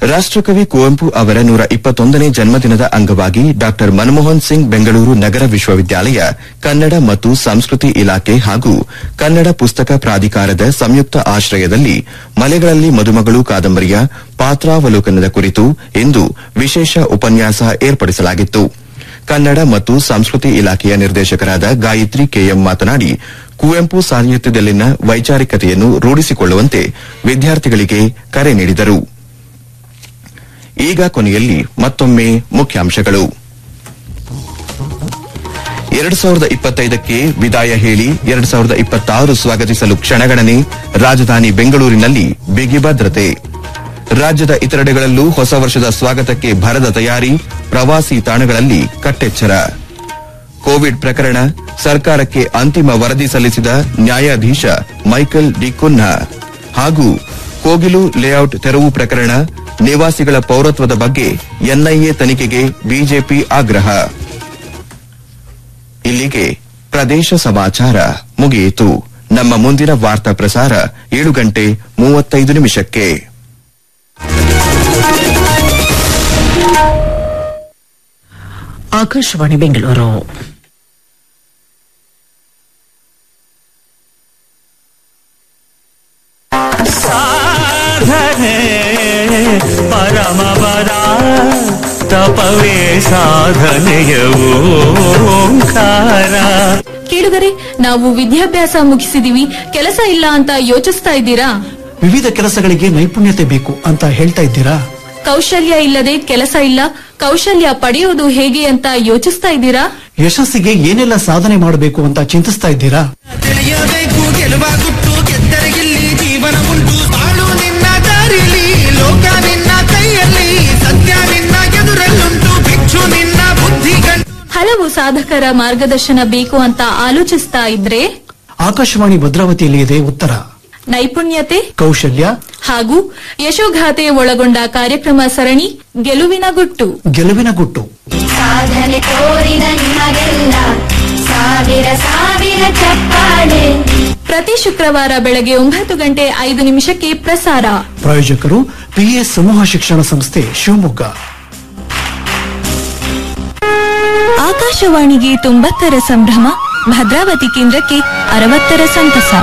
ರಾಷ್ಟಕವಿ ಕುವೆಂಪು ಅವರ ನೂರ ಇಪ್ಪತ್ತೊಂದನೇ ಜನ್ಮದಿನದ ಅಂಗವಾಗಿ ಡಾ ಮನಮೋಹನ್ ಸಿಂಗ್ ಬೆಂಗಳೂರು ನಗರ ವಿಶ್ವವಿದ್ಯಾಲಯ ಕನ್ನಡ ಮತ್ತು ಸಂಸ್ಕೃತಿ ಇಲಾಖೆ ಹಾಗೂ ಕನ್ನಡ ಪುಸ್ತಕ ಪ್ರಾಧಿಕಾರದ ಸಂಯುಕ್ತ ಆಶ್ರಯದಲ್ಲಿ ಮಲೆಗಳಲ್ಲಿ ಮದುಮಗಳು ಕಾದಂಬರಿಯ ಪಾತ್ರಾವಲೋಕನದ ಕುರಿತು ಇಂದು ವಿಶೇಷ ಉಪನ್ಯಾಸ ಏರ್ಪಡಿಸಲಾಗಿತ್ತು ಕನ್ನಡ ಮತ್ತು ಸಂಸ್ಕೃತಿ ಇಲಾಖೆಯ ನಿರ್ದೇಶಕರಾದ ಗಾಯತ್ರಿ ಕೆಎಂ ಮಾತನಾಡಿ ಕುವೆಂಪು ಸಾಹಿತ್ಯದಲ್ಲಿನ ವೈಚಾರಿಕತೆಯನ್ನು ರೂಢಿಸಿಕೊಳ್ಳುವಂತೆ ವಿದ್ಯಾರ್ಥಿಗಳಿಗೆ ಕರೆ ನೀಡಿದರು ಈಗ ಕೊನೆಯಲ್ಲಿ ಮತ್ತೊಮ್ಮೆ ಮುಖ್ಯಾಂಶಗಳು ಎರಡು ಸಾವಿರದ ಇಪ್ಪತ್ತೈದಕ್ಕೆ ವಿದಾಯ ಹೇಳಿ ಎರಡು ಸಾವಿರದ ಇಪ್ಪತ್ತಾರು ಸ್ವಾಗತಿಸಲು ಕ್ಷಣಗಣನೆ ರಾಜಧಾನಿ ಬೆಂಗಳೂರಿನಲ್ಲಿ ಬಿಗಿ ಭದ್ರತೆ ರಾಜ್ಯದ ಇತರೆಡೆಗಳಲ್ಲೂ ಹೊಸ ವರ್ಷದ ಸ್ವಾಗತಕ್ಕೆ ಭರದ ತಯಾರಿ ಪ್ರವಾಸಿ ತಾಣಗಳಲ್ಲಿ ಕಟ್ಟೆಚ್ಚರ ಕೋವಿಡ್ ಪ್ರಕರಣ ಸರ್ಕಾರಕ್ಕೆ ಅಂತಿಮ ವರದಿ ಸಲ್ಲಿಸಿದ ನ್ಯಾಯಾಧೀಶ ಮೈಕಲ್ ಡಿ ಕುನ್ಹಾ ಹಾಗೂ ಕೋಗಿಲು ಲೇಔಟ್ ತೆರವು ಪ್ರಕರಣ ನಿವಾಸಿಗಳ ಪೌರತ್ವದ ಬಗ್ಗೆ ಎನ್ಐಎ ತನಿಖೆಗೆ ಬಿಜೆಪಿ ಆಗ್ರಹ ಇಲ್ಲಿಗೆ ಪ್ರದೇಶ ಸಮಾಚಾರ ಮುಗಿಯಿತು ನಮ್ಮ ಮುಂದಿನ ವಾರ್ತಾ ಪ್ರಸಾರ ಏಳು ಗಂಟೆ ಮೂವತ್ತೈದು ನಿಮಿಷಕ್ಕೆ ಆಕಾಶವಾಣಿ ಬೆಂಗಳೂರು ಸಾಧನೆ ಪರಮಪದ ತಪವೇ ಸಾಧನೆಯ ಓಂಕಾರ ಕೇಳುಗರೆ ನಾವು ವಿದ್ಯಾಭ್ಯಾಸ ಮುಗಿಸಿದೀವಿ ಕೆಲಸ ಇಲ್ಲ ಅಂತ ಯೋಚಿಸ್ತಾ ಇದ್ದೀರಾ ವಿವಿಧ ಕೆಲಸಗಳಿಗೆ ನೈಪುಣ್ಯತೆ ಬೇಕು ಅಂತ ಹೇಳ್ತಾ ಇದ್ದೀರಾ ಕೌಶಲ್ಯ ಇಲ್ಲದೆ ಕೆಲಸ ಇಲ್ಲ ಕೌಶಲ್ಯ ಪಡೆಯೋದು ಹೇಗೆ ಅಂತ ಯೋಚಿಸ್ತಾ ಇದ್ದೀರಾ ಯಶಸ್ಸಿಗೆ ಏನೆಲ್ಲ ಸಾಧನೆ ಮಾಡಬೇಕು ಅಂತ ಚಿಂತಿಸ್ತಾ ಇದ್ದೀರಾ ತಿಳಿಯಬೇಕು ಗೆಲುವ ಗುಟ್ಟು ಗೆದ್ದರಿಗಿಲ್ಲಿ ಜೀವನ ಉಂಟು ತಾಳು ನಿನ್ನ ದಾರಿಲಿ ಲೋಕ ನಿನ್ನ ಕೈಯಲ್ಲಿ ಸತ್ಯ ನಿನ್ನ ಎದುರಲ್ಲುಂಟು ಭಿಕ್ಷು ನಿನ್ನ ಬುದ್ಧಿ ಗಂಟು ಹಲವು ಸಾಧಕರ ಮಾರ್ಗದರ್ಶನ ಬೇಕು ಅಂತ ಆಲೋಚಿಸ್ತಾ ಇದ್ರೆ ಆಕಾಶವಾಣಿ ಭದ್ರಾವತಿಯಲ್ಲಿ ಇದೆ ಉತ್ತರ ನೈಪುಣ್ಯತೆ ಕೌಶಲ್ಯ ಹಾಗೂ ಯಶೋಗಾಥೆ ಒಳಗೊಂಡ ಕಾರ್ಯಕ್ರಮ ಸರಣಿ ಗೆಲುವಿನ ಗುಟ್ಟು ಗೆಲುವಿನ ಗುಟ್ಟು ಸಾಧನೆ ತೋರಿದ ನಿಮಗೆಲ್ಲ ಸಾವಿರ ಸಾವಿರ ಚಪ್ಪಾಳೆ ಪ್ರತಿ ಶುಕ್ರವಾರ ಬೆಳಗ್ಗೆ ಒಂಬತ್ತು ಗಂಟೆ ಐದು ನಿಮಿಷಕ್ಕೆ ಪ್ರಸಾರ ಪ್ರಾಯೋಜಕರು ಪಿಎಸ್ ಸಮೂಹ ಶಿಕ್ಷಣ ಸಂಸ್ಥೆ ಶಿವಮೊಗ್ಗ ಆಕಾಶವಾಣಿಗೆ ತೊಂಬತ್ತರ ಸಂಭ್ರಮ ಭದ್ರಾವತಿ ಕೇಂದ್ರಕ್ಕೆ ಅರವತ್ತರ ಸಂತಸ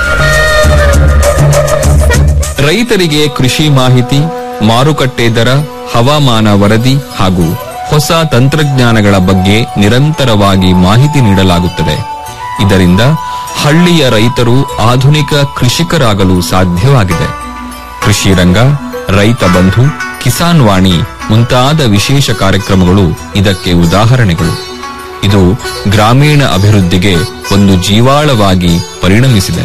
ರೈತರಿಗೆ ಕೃಷಿ ಮಾಹಿತಿ ಮಾರುಕಟ್ಟೆ ದರ ಹವಾಮಾನ ವರದಿ ಹಾಗೂ ಹೊಸ ತಂತ್ರಜ್ಞಾನಗಳ ಬಗ್ಗೆ ನಿರಂತರವಾಗಿ ಮಾಹಿತಿ ನೀಡಲಾಗುತ್ತದೆ ಇದರಿಂದ ಹಳ್ಳಿಯ ರೈತರು ಆಧುನಿಕ ಕೃಷಿಕರಾಗಲು ಸಾಧ್ಯವಾಗಿದೆ ಕೃಷಿ ರಂಗ ರೈತ ಬಂಧು ಕಿಸಾನ್ ವಾಣಿ ಮುಂತಾದ ವಿಶೇಷ ಕಾರ್ಯಕ್ರಮಗಳು ಇದಕ್ಕೆ ಉದಾಹರಣೆಗಳು ಇದು ಗ್ರಾಮೀಣ ಅಭಿವೃದ್ಧಿಗೆ ಒಂದು ಜೀವಾಳವಾಗಿ ಪರಿಣಮಿಸಿದೆ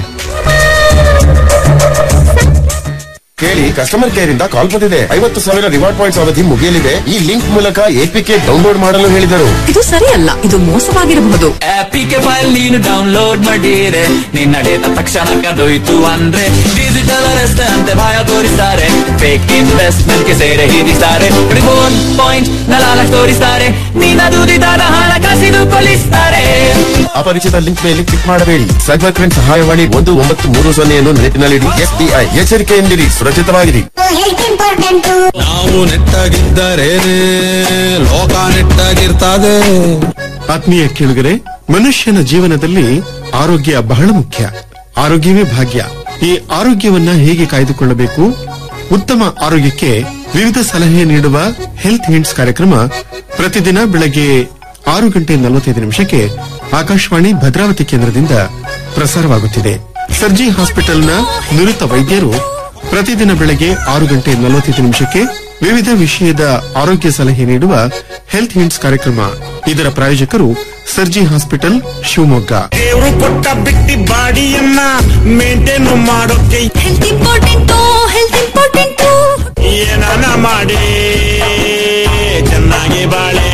ಕೇಳಿ ಕಸ್ಟಮರ್ ಕೇರ್ ಇಂದ ಕಾಲ್ ಬಂದಿದೆ ಐವತ್ತು ಸಾವಿರ ರಿವಾರ್ಡ್ ಪಾಯಿಂಟ್ಸ್ ಅವಧಿ ಮುಗಿಯಲಿದೆ ಈ ಲಿಂಕ್ ಮೂಲಕ ಎಪಿಕೆ ಡೌನ್ಲೋಡ್ ಮಾಡಲು ಹೇಳಿದರು ಇದು ಸರಿಯಲ್ಲ ಇದು ಮೋಸವಾಗಿರಬಹುದು ಆಪಿಗೆ ಫೈಲ್ ನೀನು ಡೌನ್ಲೋಡ್ ಮಾಡಿರೆ ನಿನ್ನ ಡೇಟಾ ತಕ್ಷಣ ಕದೊಯ್ತು ಅಂದ್ರೆ ಡಿಜಿಟಲ್ ಅರೆಸ್ಟ್ ಅಂತೆ ಭಯ ತೋರಿಸ್ತಾರೆ ಫೇಕ್ ಇನ್ವೆಸ್ಟ್ಮೆಂಟ್ ಗೆ ಸೇರೆ ಹಿಡಿಸ್ತಾರೆ ರಿಬೋನ್ ಪಾಯಿಂಟ್ ನಲಾಲ ತೋರಿಸ್ತಾರೆ ನಿನ್ನ ದುಡಿದಾದ ಹಣ ಕಸಿದು ಕೊಲಿಸ್ತಾರೆ ಅಪರಿಚಿತ ಲಿಂಕ್ ಮೇಲೆ ಕ್ಲಿಕ್ ಮಾಡಬೇಡಿ ಸೈಬರ್ ಕ್ರೈಮ್ ಸಹಾಯವಾಣಿ ಒಂದು ಒಂಬತ್ತು ಮೂರು ಸೊನ್ನೆಯನ್ನು ನೆನಪಿನಲ್ಲಿಡಿ ಎಫ್ಬಿಐ ಎಚ್ಚರಿಕೆಯಿಂದಿರಿ ಸುರಕ್ಷಿತವಾಗಿರಿ ಹೆಲ್ತ್ ಇಂಪಾರ್ಟೆಂಟ್ ನಾವು ನೆಟ್ಟಾಗಿದ್ದರೆ ಲೋಕ ನೆಟ್ಟಾಗಿರ್ತದೆ ಆತ್ಮೀಯ ಕೇಳುಗರೆ ಮನುಷ್ಯನ ಜೀವನದಲ್ಲಿ ಆರೋಗ್ಯ ಬಹಳ ಮುಖ್ಯ ಆರೋಗ್ಯವೇ ಭಾಗ್ಯ ಈ ಆರೋಗ್ಯವನ್ನ ಹೇಗೆ ಕಾಯ್ದುಕೊಳ್ಳಬೇಕು ಉತ್ತಮ ಆರೋಗ್ಯಕ್ಕೆ ವಿವಿಧ ಸಲಹೆ ನೀಡುವ ಹೆಲ್ತ್ ಹಿಂಟ್ಸ್ ಕಾರ್ಯಕ್ರಮ ಪ್ರತಿದಿನ ಬೆಳಗ್ಗೆ ಆರು ಗಂಟೆ ನಲವತ್ತೈದು ನಿಮಿಷಕ್ಕೆ ಆಕಾಶವಾಣಿ ಭದ್ರಾವತಿ ಕೇಂದ್ರದಿಂದ ಪ್ರಸಾರವಾಗುತ್ತಿದೆ ಸರ್ಜಿ ಹಾಸ್ಪಿಟಲ್ನ ನುರಿತ ವೈದ್ಯರು ಪ್ರತಿದಿನ ಬೆಳಗ್ಗೆ ಆರು ಗಂಟೆ ನಲವತ್ತೈದು ನಿಮಿಷಕ್ಕೆ ವಿವಿಧ ವಿಷಯದ ಆರೋಗ್ಯ ಸಲಹೆ ನೀಡುವ ಹೆಲ್ತ್ ಹಿಂಟ್ಸ್ ಕಾರ್ಯಕ್ರಮ ಇದರ ಪ್ರಾಯೋಜಕರು ಸರ್ಜಿ ಹಾಸ್ಪಿಟಲ್ ಶಿವಮೊಗ್ಗ ದೇವರು ಕೊಟ್ಟ ಬಿಟ್ಟಿ ಬಾಡಿಯನ್ನ ಮೇಂಟೈನ್ ಮಾಡೋಕೆ ಹೆಲ್ತ್ ಇಂಪಾರ್ಟೆಂಟು ಹೆಲ್ತ್ ಇಂಪಾರ್ಟೆಂಟು ಏನಾನ ಮಾಡಿ ಚೆನ್ನಾಗಿ ಬಾಳೆ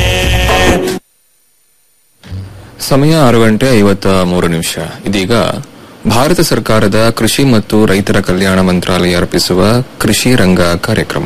ಸಮಯ ಆರು ಗಂಟೆ ಐವತ್ತ ಮೂರು ನಿಮಿಷ ಇದೀಗ ಭಾರತ ಸರ್ಕಾರದ ಕೃಷಿ ಮತ್ತು ರೈತರ ಕಲ್ಯಾಣ ಮಂತ್ರಾಲಯ ಅರ್ಪಿಸುವ ಕೃಷಿ ರಂಗ ಕಾರ್ಯಕ್ರಮ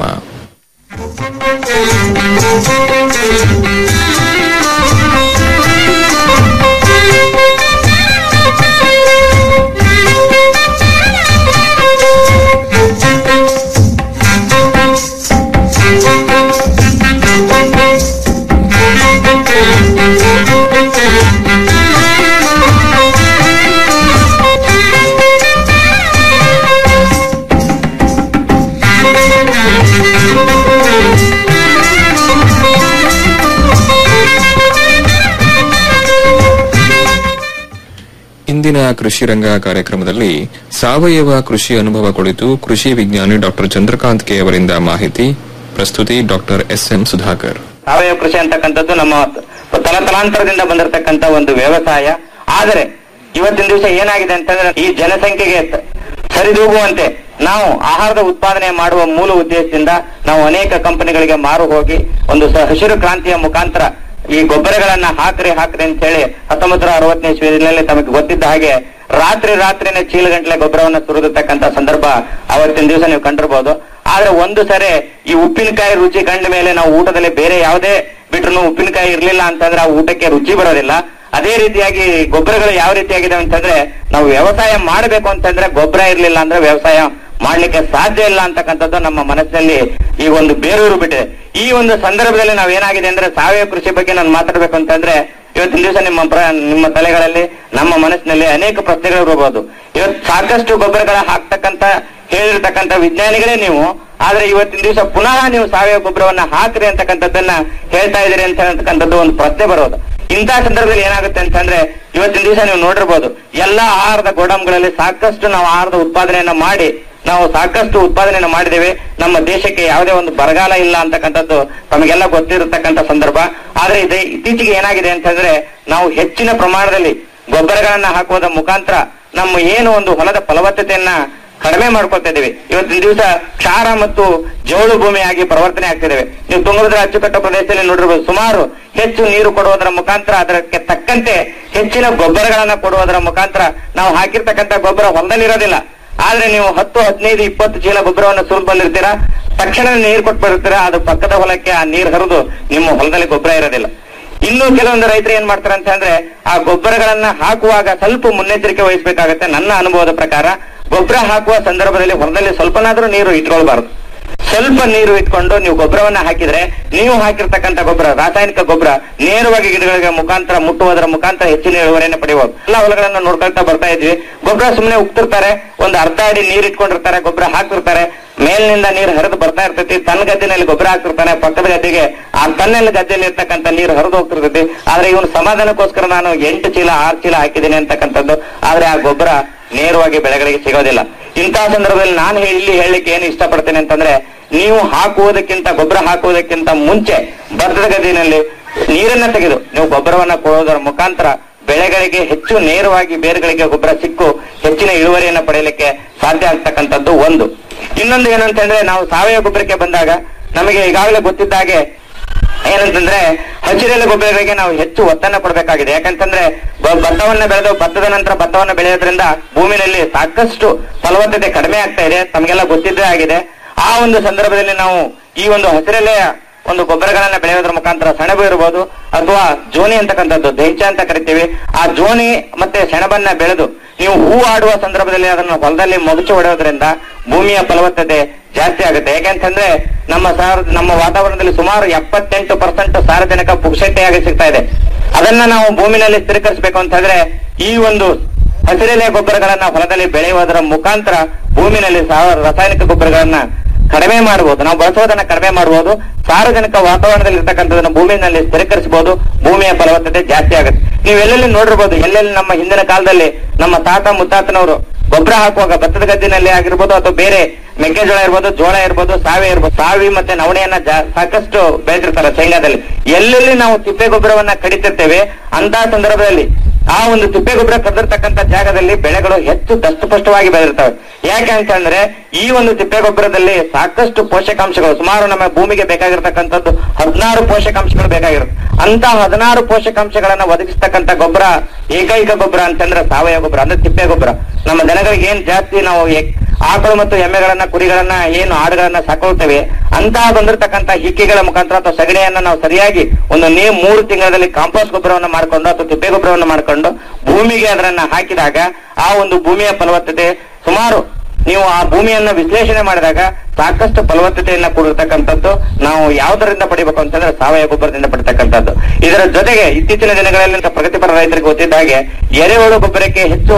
ಇಂದಿನ ಕೃಷಿ ರಂಗ ಕಾರ್ಯಕ್ರಮದಲ್ಲಿ ಸಾವಯವ ಕೃಷಿ ಅನುಭವ ಕುರಿತು ಕೃಷಿ ವಿಜ್ಞಾನಿ ಡಾಕ್ಟರ್ ಚಂದ್ರಕಾಂತ್ ಕೆ ಅವರಿಂದ ಮಾಹಿತಿ ಪ್ರಸ್ತುತಿ ಡಾಕ್ಟರ್ ಎಸ್ ಎಂ ಸುಧಾಕರ್ ಸಾವಯವ ಕೃಷಿ ಅಂತಕ್ಕಂಥದ್ದು ನಮ್ಮ ತಲತಲಾಂತರದಿಂದ ಬಂದಿರತಕ್ಕಂತ ಒಂದು ವ್ಯವಸಾಯ ಆದರೆ ಇವತ್ತಿನ ದಿವಸ ಏನಾಗಿದೆ ಅಂತಂದ್ರೆ ಈ ಜನಸಂಖ್ಯೆಗೆ ತ- ಸರಿದೂಗುವಂತೆ ನಾವು ಆಹಾರದ ಉತ್ಪಾದನೆ ಮಾಡುವ ಮೂಲ ಉದ್ದೇಶದಿಂದ ನಾವು ಅನೇಕ ಕಂಪನಿಗಳಿಗೆ ಮಾರು ಹೋಗಿ ಒಂದು ಸ- ಹಸಿರು ಕ್ರಾಂತಿಯ ಮುಖಾಂತರ ಈ ಗೊಬ್ಬರಗಳನ್ನ ಹಾಕ್ರಿ ಹಾಕ್ರಿ ಅಂತ ಹೇಳಿ ಹತ್ತೊಂಬತ್ತು ಅರವತ್ತನೇ ಇಸ್ವಿನಲ್ಲಿ ತಮಗೆ ಗೊತ್ತಿದ್ದ ಹಾಗೆ ರಾತ್ರಿ ರಾತ್ರಿನೇ ಚೀಲಗಂಟ್ಲೆ ಗೊಬ್ಬರವನ್ನ ಸುರಿದಿರ್ತಕ್ಕಂತ ಸಂದರ್ಭ ಅವತ್ತಿನ ದಿವಸ ನೀವು ಕಂಡಿರ್ಬೋದು ಆದ್ರೆ ಒಂದು ಸರಿ ಈ ಉಪ್ಪಿನಕಾಯಿ ರುಚಿ ಕಂಡ ಮೇಲೆ ನಾವು ಊಟದಲ್ಲಿ ಬೇರೆ ಯಾವುದೇ ಬಿಟ್ರು ಉಪ್ಪಿನಕಾಯಿ ಇರ್ಲಿಲ್ಲ ಅಂತಂದ್ರೆ ಆ ಊಟಕ್ಕೆ ರುಚಿ ಬರೋದಿಲ್ಲ ಅದೇ ರೀತಿಯಾಗಿ ಗೊಬ್ಬರಗಳು ಯಾವ ರೀತಿಯಾಗಿದೆ ಅಂತಂದ್ರೆ ನಾವು ವ್ಯವಸಾಯ ಮಾಡಬೇಕು ಅಂತಂದ್ರೆ ಗೊಬ್ಬರ ಇರ್ಲಿಲ್ಲ ಅಂದ್ರೆ ವ್ಯವಸಾಯ ಮಾಡ್ಲಿಕ್ಕೆ ಸಾಧ್ಯ ಇಲ್ಲ ಅಂತಕ್ಕಂಥದ್ದು ನಮ್ಮ ಮನಸ್ಸಿನಲ್ಲಿ ಈ ಒಂದು ಬೇರೂರು ಬಿಟ್ಟಿದೆ ಈ ಒಂದು ಸಂದರ್ಭದಲ್ಲಿ ನಾವು ಏನಾಗಿದೆ ಅಂದ್ರೆ ಸಾವಯವ ಕೃಷಿ ಬಗ್ಗೆ ನಾನು ಮಾತಾಡ್ಬೇಕು ಅಂತಂದ್ರೆ ಇವತ್ತಿನ ದಿವಸ ನಿಮ್ಮ ಪ್ರ- ನಿಮ್ಮ ತಲೆಗಳಲ್ಲಿ ನಮ್ಮ ಮನಸ್ಸಿನಲ್ಲಿ ಅನೇಕ ಪ್ರಶ್ನೆಗಳು ಇರಬಹುದು ಇವತ್ತು ಸಾಕಷ್ಟು ಗೊಬ್ಬರಗಳ ಹಾಕ್ತಕ್ಕಂತ ಹೇಳಿರ್ತಕ್ಕಂತ ವಿಜ್ಞಾನಿಗಳೇ ನೀವು ಆದ್ರೆ ಇವತ್ತಿನ ದಿವಸ ಪುನಃ ನೀವು ಸಾವಯವ ಗೊಬ್ಬರವನ್ನ ಹಾಕ್ರಿ ಅಂತಕ್ಕಂಥದ್ದನ್ನ ಹೇಳ್ತಾ ಇದೀರಿ ಅಂತ ಅಂತಕ್ಕಂಥದ್ದು ಒಂದು ಪ್ರಶ್ನೆ ಬರೋದು ಇಂತಹ ಸಂದರ್ಭದಲ್ಲಿ ಏನಾಗುತ್ತೆ ಅಂತಂದ್ರೆ ಇವತ್ತಿನ ದಿವಸ ನೀವು ನೋಡಿರ್ಬೋದು ಎಲ್ಲಾ ಆಹಾರದ ಗೋಡಂಗಳಲ್ಲಿ ಸಾಕಷ್ಟು ನಾವು ಆಹಾರದ ಉತ್ಪಾದನೆಯನ್ನ ಮಾಡಿ ನಾವು ಸಾಕಷ್ಟು ಉತ್ಪಾದನೆಯನ್ನು ಮಾಡಿದ್ದೇವೆ ನಮ್ಮ ದೇಶಕ್ಕೆ ಯಾವುದೇ ಒಂದು ಬರಗಾಲ ಇಲ್ಲ ಅಂತಕ್ಕಂಥದ್ದು ತಮಗೆಲ್ಲ ಗೊತ್ತಿರತಕ್ಕಂಥ ಸಂದರ್ಭ ಆದ್ರೆ ಇದು ಇತ್ತೀಚೆಗೆ ಏನಾಗಿದೆ ಅಂತಂದ್ರೆ ನಾವು ಹೆಚ್ಚಿನ ಪ್ರಮಾಣದಲ್ಲಿ ಗೊಬ್ಬರಗಳನ್ನ ಹಾಕುವುದರ ಮುಖಾಂತರ ನಮ್ಮ ಏನು ಒಂದು ಹೊಲದ ಫಲವತ್ತತೆಯನ್ನ ಕಡಿಮೆ ಮಾಡ್ಕೊತಾ ಇದ್ದೀವಿ ಇವತ್ತಿನ ದಿವಸ ಕ್ಷಾರ ಮತ್ತು ಜೋಳು ಭೂಮಿಯಾಗಿ ಪರಿವರ್ತನೆ ಆಗ್ತಿದ್ದೇವೆ ನೀವು ತುಂಗಭದ್ರಾ ಅಚ್ಚುಕಟ್ಟು ಪ್ರದೇಶದಲ್ಲಿ ನೋಡಿರ್ಬೋದು ಸುಮಾರು ಹೆಚ್ಚು ನೀರು ಕೊಡುವುದರ ಮುಖಾಂತರ ಅದಕ್ಕೆ ತಕ್ಕಂತೆ ಹೆಚ್ಚಿನ ಗೊಬ್ಬರಗಳನ್ನ ಕೊಡುವುದರ ಮುಖಾಂತರ ನಾವು ಹಾಕಿರ್ತಕ್ಕಂಥ ಗೊಬ್ಬರ ಹೊಲದಲ್ಲಿರೋದಿಲ್ಲ ಆದ್ರೆ ನೀವು ಹತ್ತು ಹದಿನೈದು ಇಪ್ಪತ್ತು ಚೀಲ ಗೊಬ್ಬರವನ್ನು ಸುರಿದು ಬಂದಿರ್ತೀರಾ ತಕ್ಷಣ ನೀರು ಕೊಟ್ಟು ಬರ್ತೀರಾ ಅದು ಪಕ್ಕದ ಹೊಲಕ್ಕೆ ಆ ನೀರು ಹರಿದು ನಿಮ್ಮ ಹೊಲದಲ್ಲಿ ಗೊಬ್ಬರ ಇರೋದಿಲ್ಲ ಇನ್ನು ಕೆಲವೊಂದು ರೈತರು ಏನ್ ಮಾಡ್ತಾರೆ ಅಂತ ಅಂದ್ರೆ ಆ ಗೊಬ್ಬರಗಳನ್ನ ಹಾಕುವಾಗ ಸ್ವಲ್ಪ ಮುನ್ನೆಚ್ಚರಿಕೆ ವಹಿಸಬೇಕಾಗತ್ತೆ ನನ್ನ ಅನುಭವದ ಪ್ರಕಾರ ಗೊಬ್ಬರ ಹಾಕುವ ಸಂದರ್ಭದಲ್ಲಿ ಹೊಲದಲ್ಲಿ ಸ್ವಲ್ಪನಾದ್ರೂ ನೀರು ಇಟ್ಕೊಳ್ಬಾರ್ದು ಸ್ವಲ್ಪ ನೀರು ಇಟ್ಕೊಂಡು ನೀವು ಗೊಬ್ಬರವನ್ನ ಹಾಕಿದ್ರೆ ನೀವು ಹಾಕಿರ್ತಕ್ಕಂಥ ಗೊಬ್ಬರ ರಾಸಾಯನಿಕ ಗೊಬ್ಬರ ನೇರವಾಗಿ ಗಿಡಗಳಿಗೆ ಮುಖಾಂತರ ಮುಟ್ಟುವುದರ ಮುಖಾಂತರ ಹೆಚ್ಚಿನ ಇಳುವರಿಯನ್ನು ಪಡೆಯಬಹುದು ಎಲ್ಲ ಹೊಲಗಳನ್ನ ನೋಡ್ಕೊಳ್ತಾ ಬರ್ತಾ ಇದ್ವಿ ಗೊಬ್ಬರ ಸುಮ್ಮನೆ ಉಗ್ತಿರ್ತಾರೆ ಒಂದು ಅರ್ಧ ಅಡಿ ನೀರು ಇಟ್ಕೊಂಡಿರ್ತಾರೆ ಗೊಬ್ಬರ ಹಾಕ್ತಿರ್ತಾರೆ ಮೇಲಿನಿಂದ ನೀರು ಹರಿದು ಬರ್ತಾ ಇರ್ತೈತಿ ತನ್ನ ಗದ್ದೆನಲ್ಲಿ ಗೊಬ್ಬರ ಹಾಕ್ತಿರ್ತಾನೆ ಪಕ್ಕದ ಗದ್ದೆಗೆ ಆ ತನ್ನೆಲ್ಲ ಗದ್ದೆಯಲ್ಲಿ ಇರ್ತಕ್ಕಂಥ ನೀರು ಹರಿದು ಹೋಗ್ತಿರ್ತೈತಿ ಆದ್ರೆ ಇವನು ಸಮಾಧಾನಕ್ಕೋಸ್ಕರ ನಾನು ಎಂಟು ಚೀಲ ಆರು ಚೀಲ ಹಾಕಿದ್ದೀನಿ ಅಂತಕ್ಕಂಥದ್ದು ಆದ್ರೆ ಆ ಗೊಬ್ಬರ ನೇರವಾಗಿ ಬೆಳೆಗಳಿಗೆ ಸಿಗೋದಿಲ್ಲ ಇಂತಹ ಸಂದರ್ಭದಲ್ಲಿ ನಾನು ಹೇ- ಇಲ್ಲಿ ಹೇಳಲಿಕ್ಕೆ ಏನು ಇಷ್ಟಪಡ್ತೇನೆ ಅಂತಂದ್ರೆ ನೀವು ಹಾಕುವುದಕ್ಕಿಂತ ಗೊಬ್ಬರ ಹಾಕುವುದಕ್ಕಿಂತ ಮುಂಚೆ ಭತ್ತದ ಗದ್ದೆಯಲ್ಲಿ ನೀರನ್ನ ತೆಗೆದು ನೀವು ಗೊಬ್ಬರವನ್ನ ಕೊಡೋದರ ಮುಖಾಂತರ ಬೆಳೆಗಳಿಗೆ ಹೆಚ್ಚು ನೇರವಾಗಿ ಬೇರುಗಳಿಗೆ ಗೊಬ್ಬರ ಸಿಕ್ಕು ಹೆಚ್ಚಿನ ಇಳುವರಿಯನ್ನು ಪಡೆಯಲಿಕ್ಕೆ ಸಾಧ್ಯ ಆಗ್ತಕ್ಕಂಥದ್ದು ಒಂದು ಇನ್ನೊಂದು ಏನಂತಂದ್ರೆ ನಾವು ಸಾವಯವ ಗೊಬ್ಬರಕ್ಕೆ ಬಂದಾಗ ನಮಗೆ ಈಗಾಗಲೇ ಗೊತ್ತಿದ್ದ ಹಾಗೆ ಏನಂತಂದ್ರೆ ಹಸಿರೆಲೆ ಗೊಬ್ಬರಗಳಿಗೆ ನಾವು ಹೆಚ್ಚು ಒತ್ತನ್ನ ಕೊಡಬೇಕಾಗಿದೆ ಯಾಕಂತಂದ್ರೆ ಬ- ಭತ್ತವನ್ನ ಬೆಳೆದು ಭತ್ತದ ನಂತರ ಭತ್ತವನ್ನ ಬೆಳೆಯೋದ್ರಿಂದ ಭೂಮಿನಲ್ಲಿ ಸಾಕಷ್ಟು ಫಲವತ್ತತೆ ಕಡಿಮೆ ಆಗ್ತಾ ಇದೆ ತಮಗೆಲ್ಲ ಗೊತ್ತಿದ್ದೇ ಆಗಿದೆ ಆ ಒಂದು ಸಂದರ್ಭದಲ್ಲಿ ನಾವು ಈ ಒಂದು ಹಸಿರೆಲೆ ಒಂದು ಗೊಬ್ಬರಗಳನ್ನ ಬೆಳೆಯೋದ್ರ ಮುಖಾಂತರ ಸೆಣಬು ಇರಬಹುದು ಅಥವಾ ಜೋನಿ ಅಂತಕ್ಕಂಥದ್ದು ದೈಚ ಅಂತ ಕರಿತೀವಿ ಆ ಜೋನಿ ಮತ್ತೆ ಸೆಣಬನ್ನ ಬೆಳೆದು ನೀವು ಹೂ ಆಡುವ ಸಂದರ್ಭದಲ್ಲಿ ಅದನ್ನು ಹೊಲದಲ್ಲಿ ಮಗುಚು ಹೊಡೆಯೋದ್ರಿಂದ ಭೂಮಿಯ ಫಲವತ್ತತೆ ಜಾಸ್ತಿ ಆಗುತ್ತೆ ಯಾಕೆಂತಂದ್ರೆ ನಮ್ಮ ಸಾರ ನಮ್ಮ ವಾತಾವರಣದಲ್ಲಿ ಸುಮಾರು ಎಪ್ಪತ್ತೆಂಟು ಪರ್ಸೆಂಟ್ ಸಾರಜನಕ ಪುಕ್ಷತೆಯಾಗಿ ಸಿಗ್ತಾ ಇದೆ ಅದನ್ನ ನಾವು ಭೂಮಿನಲ್ಲಿ ಸ್ಥಿರೀಕರಿಸಬೇಕು ಅಂತಂದ್ರೆ ಈ ಒಂದು ಹಸಿರೆಲೆ ಗೊಬ್ಬರಗಳನ್ನ ಹೊಲದಲ್ಲಿ ಬೆಳೆಯುವುದರ ಮುಖಾಂತರ ಭೂಮಿನಲ್ಲಿ ಸಾವ- ರಾಸಾಯನಿಕ ಗೊಬ್ಬರಗಳನ್ನ ಕಡಿಮೆ ಮಾಡಬಹುದು ನಾವು ಬಳಸೋದನ್ನ ಕಡಿಮೆ ಮಾಡಬಹುದು ಸಾರ್ವಜನಿಕ ವಾತಾವರಣದಲ್ಲಿ ಇರ್ತಕ್ಕಂಥದನ್ನ ಭೂಮಿನಲ್ಲಿ ಸ್ಥಿರೀಕರಿಸಬಹುದು ಭೂಮಿಯ ಫಲವತ್ತತೆ ಜಾಸ್ತಿ ಆಗುತ್ತೆ ನೀವು ಎಲ್ಲೆಲ್ಲಿ ನೋಡಿರ್ಬೋದು ಎಲ್ಲೆಲ್ಲಿ ನಮ್ಮ ಹಿಂದಿನ ಕಾಲದಲ್ಲಿ ನಮ್ಮ ತಾತ ಮುತ್ತಾತನವರು ಗೊಬ್ಬರ ಹಾಕುವಾಗ ಭತ್ತದ ಗದ್ದಿನಲ್ಲಿ ಆಗಿರ್ಬೋದು ಅಥವಾ ಬೇರೆ ಮೆಕ್ಕೆಜೋಳ ಇರ್ಬೋದು ಜೋಳ ಇರ್ಬೋದು ಸಾವೆ ಇರ್ಬೋದು ಸಾವಿ ಮತ್ತೆ ನವಣೆಯನ್ನ ಜಾ- ಸಾಕಷ್ಟು ಬೆಳೆದಿರ್ತಾರೆ ಶೇಂಗಾದಲ್ಲಿ ಎಲ್ಲೆಲ್ಲಿ ನಾವು ತಿಪ್ಪೆ ಗೊಬ್ಬರವನ್ನ ಕಡಿತಿರ್ತೇವೆ ಅಂತಹ ಸಂದರ್ಭದಲ್ಲಿ ಆ ಒಂದು ತಿಪ್ಪೆ ಗೊಬ್ಬರ ಕದಿರ್ತಕ್ಕಂಥ ಜಾಗದಲ್ಲಿ ಬೆಳೆಗಳು ಹೆಚ್ಚು ದಷ್ಟಪುಷ್ಟವಾಗಿ ಬೆಳೆದಿರ್ತವೆ ಯಾಕೆ ಅಂತಂದ್ರೆ ಈ ಒಂದು ತಿಪ್ಪೆ ಗೊಬ್ಬರದಲ್ಲಿ ಸಾಕಷ್ಟು ಪೋಷಕಾಂಶಗಳು ಸುಮಾರು ನಮ್ಮ ಭೂಮಿಗೆ ಬೇಕಾಗಿರ್ತಕ್ಕಂಥದ್ದು ಹದಿನಾರು ಪೋಷಕಾಂಶಗಳು ಬೇಕಾಗಿರುತ್ತೆ ಅಂತ ಹದಿನಾರು ಪೋಷಕಾಂಶಗಳನ್ನ ಒದಗಿಸ್ತಕ್ಕಂಥ ಗೊಬ್ಬರ ಏಕೈಕ ಗೊಬ್ಬರ ಅಂತಂದ್ರೆ ಸಾವಯವ ಗೊಬ್ಬರ ಅಂದ್ರೆ ತಿಪ್ಪೆ ಗೊಬ್ಬರ ನಮ್ಮ ದನಗಳಿಗೆ ಏನ್ ಜಾಸ್ತಿ ನಾವು ಎ- ಆಕಳು ಮತ್ತು ಎಮ್ಮೆಗಳನ್ನ ಕುರಿಗಳನ್ನ ಏನು ಆಡುಗಳನ್ನ ಸಾಕೊಳ್ತೇವೆ ಅಂತಹ ಬಂದಿರತಕ್ಕಂತ ಹಿಕ್ಕಿಗಳ ಮುಖಾಂತರ ಅಥವಾ ಸಗಣಿಯನ್ನ ನಾವು ಸರಿಯಾಗಿ ಒಂದು ನೇ ಮೂರು ತಿಂಗಳಲ್ಲಿ ಕಾಂಪೋಸ್ಟ್ ಗೊಬ್ಬರವನ್ನು ಮಾಡಿಕೊಂಡು ಅಥವಾ ತಿಪ್ಪೆ ಗೊಬ್ಬರವನ್ನು ಮಾಡಿಕೊಂಡು ಭೂಮಿಗೆ ಅದನ್ನ ಹಾಕಿದಾಗ ಆ ಒಂದು ಭೂಮಿಯ ಫಲವತ್ತತೆ ಸುಮಾರು ನೀವು ಆ ಭೂಮಿಯನ್ನ ವಿಶ್ಲೇಷಣೆ ಮಾಡಿದಾಗ ಸಾಕಷ್ಟು ಫಲವತ್ತತೆಯನ್ನ ಕೊಡಿರ್ತಕ್ಕಂಥದ್ದು ನಾವು ಯಾವುದರಿಂದ ಪಡಿಬೇಕು ಅಂತಂದ್ರೆ ಸಾವಯವ ಗೊಬ್ಬರದಿಂದ ಪಡಿತಕ್ಕಂಥದ್ದು ಇದರ ಜೊತೆಗೆ ಇತ್ತೀಚಿನ ದಿನಗಳಲ್ಲಿ ಪ್ರಗತಿಪರ ರೈತರಿಗೆ ಗೊತ್ತಿದ್ದ ಹಾಗೆ ಎರೆಹುಳು ಗೊಬ್ಬರಕ್ಕೆ ಹೆಚ್ಚು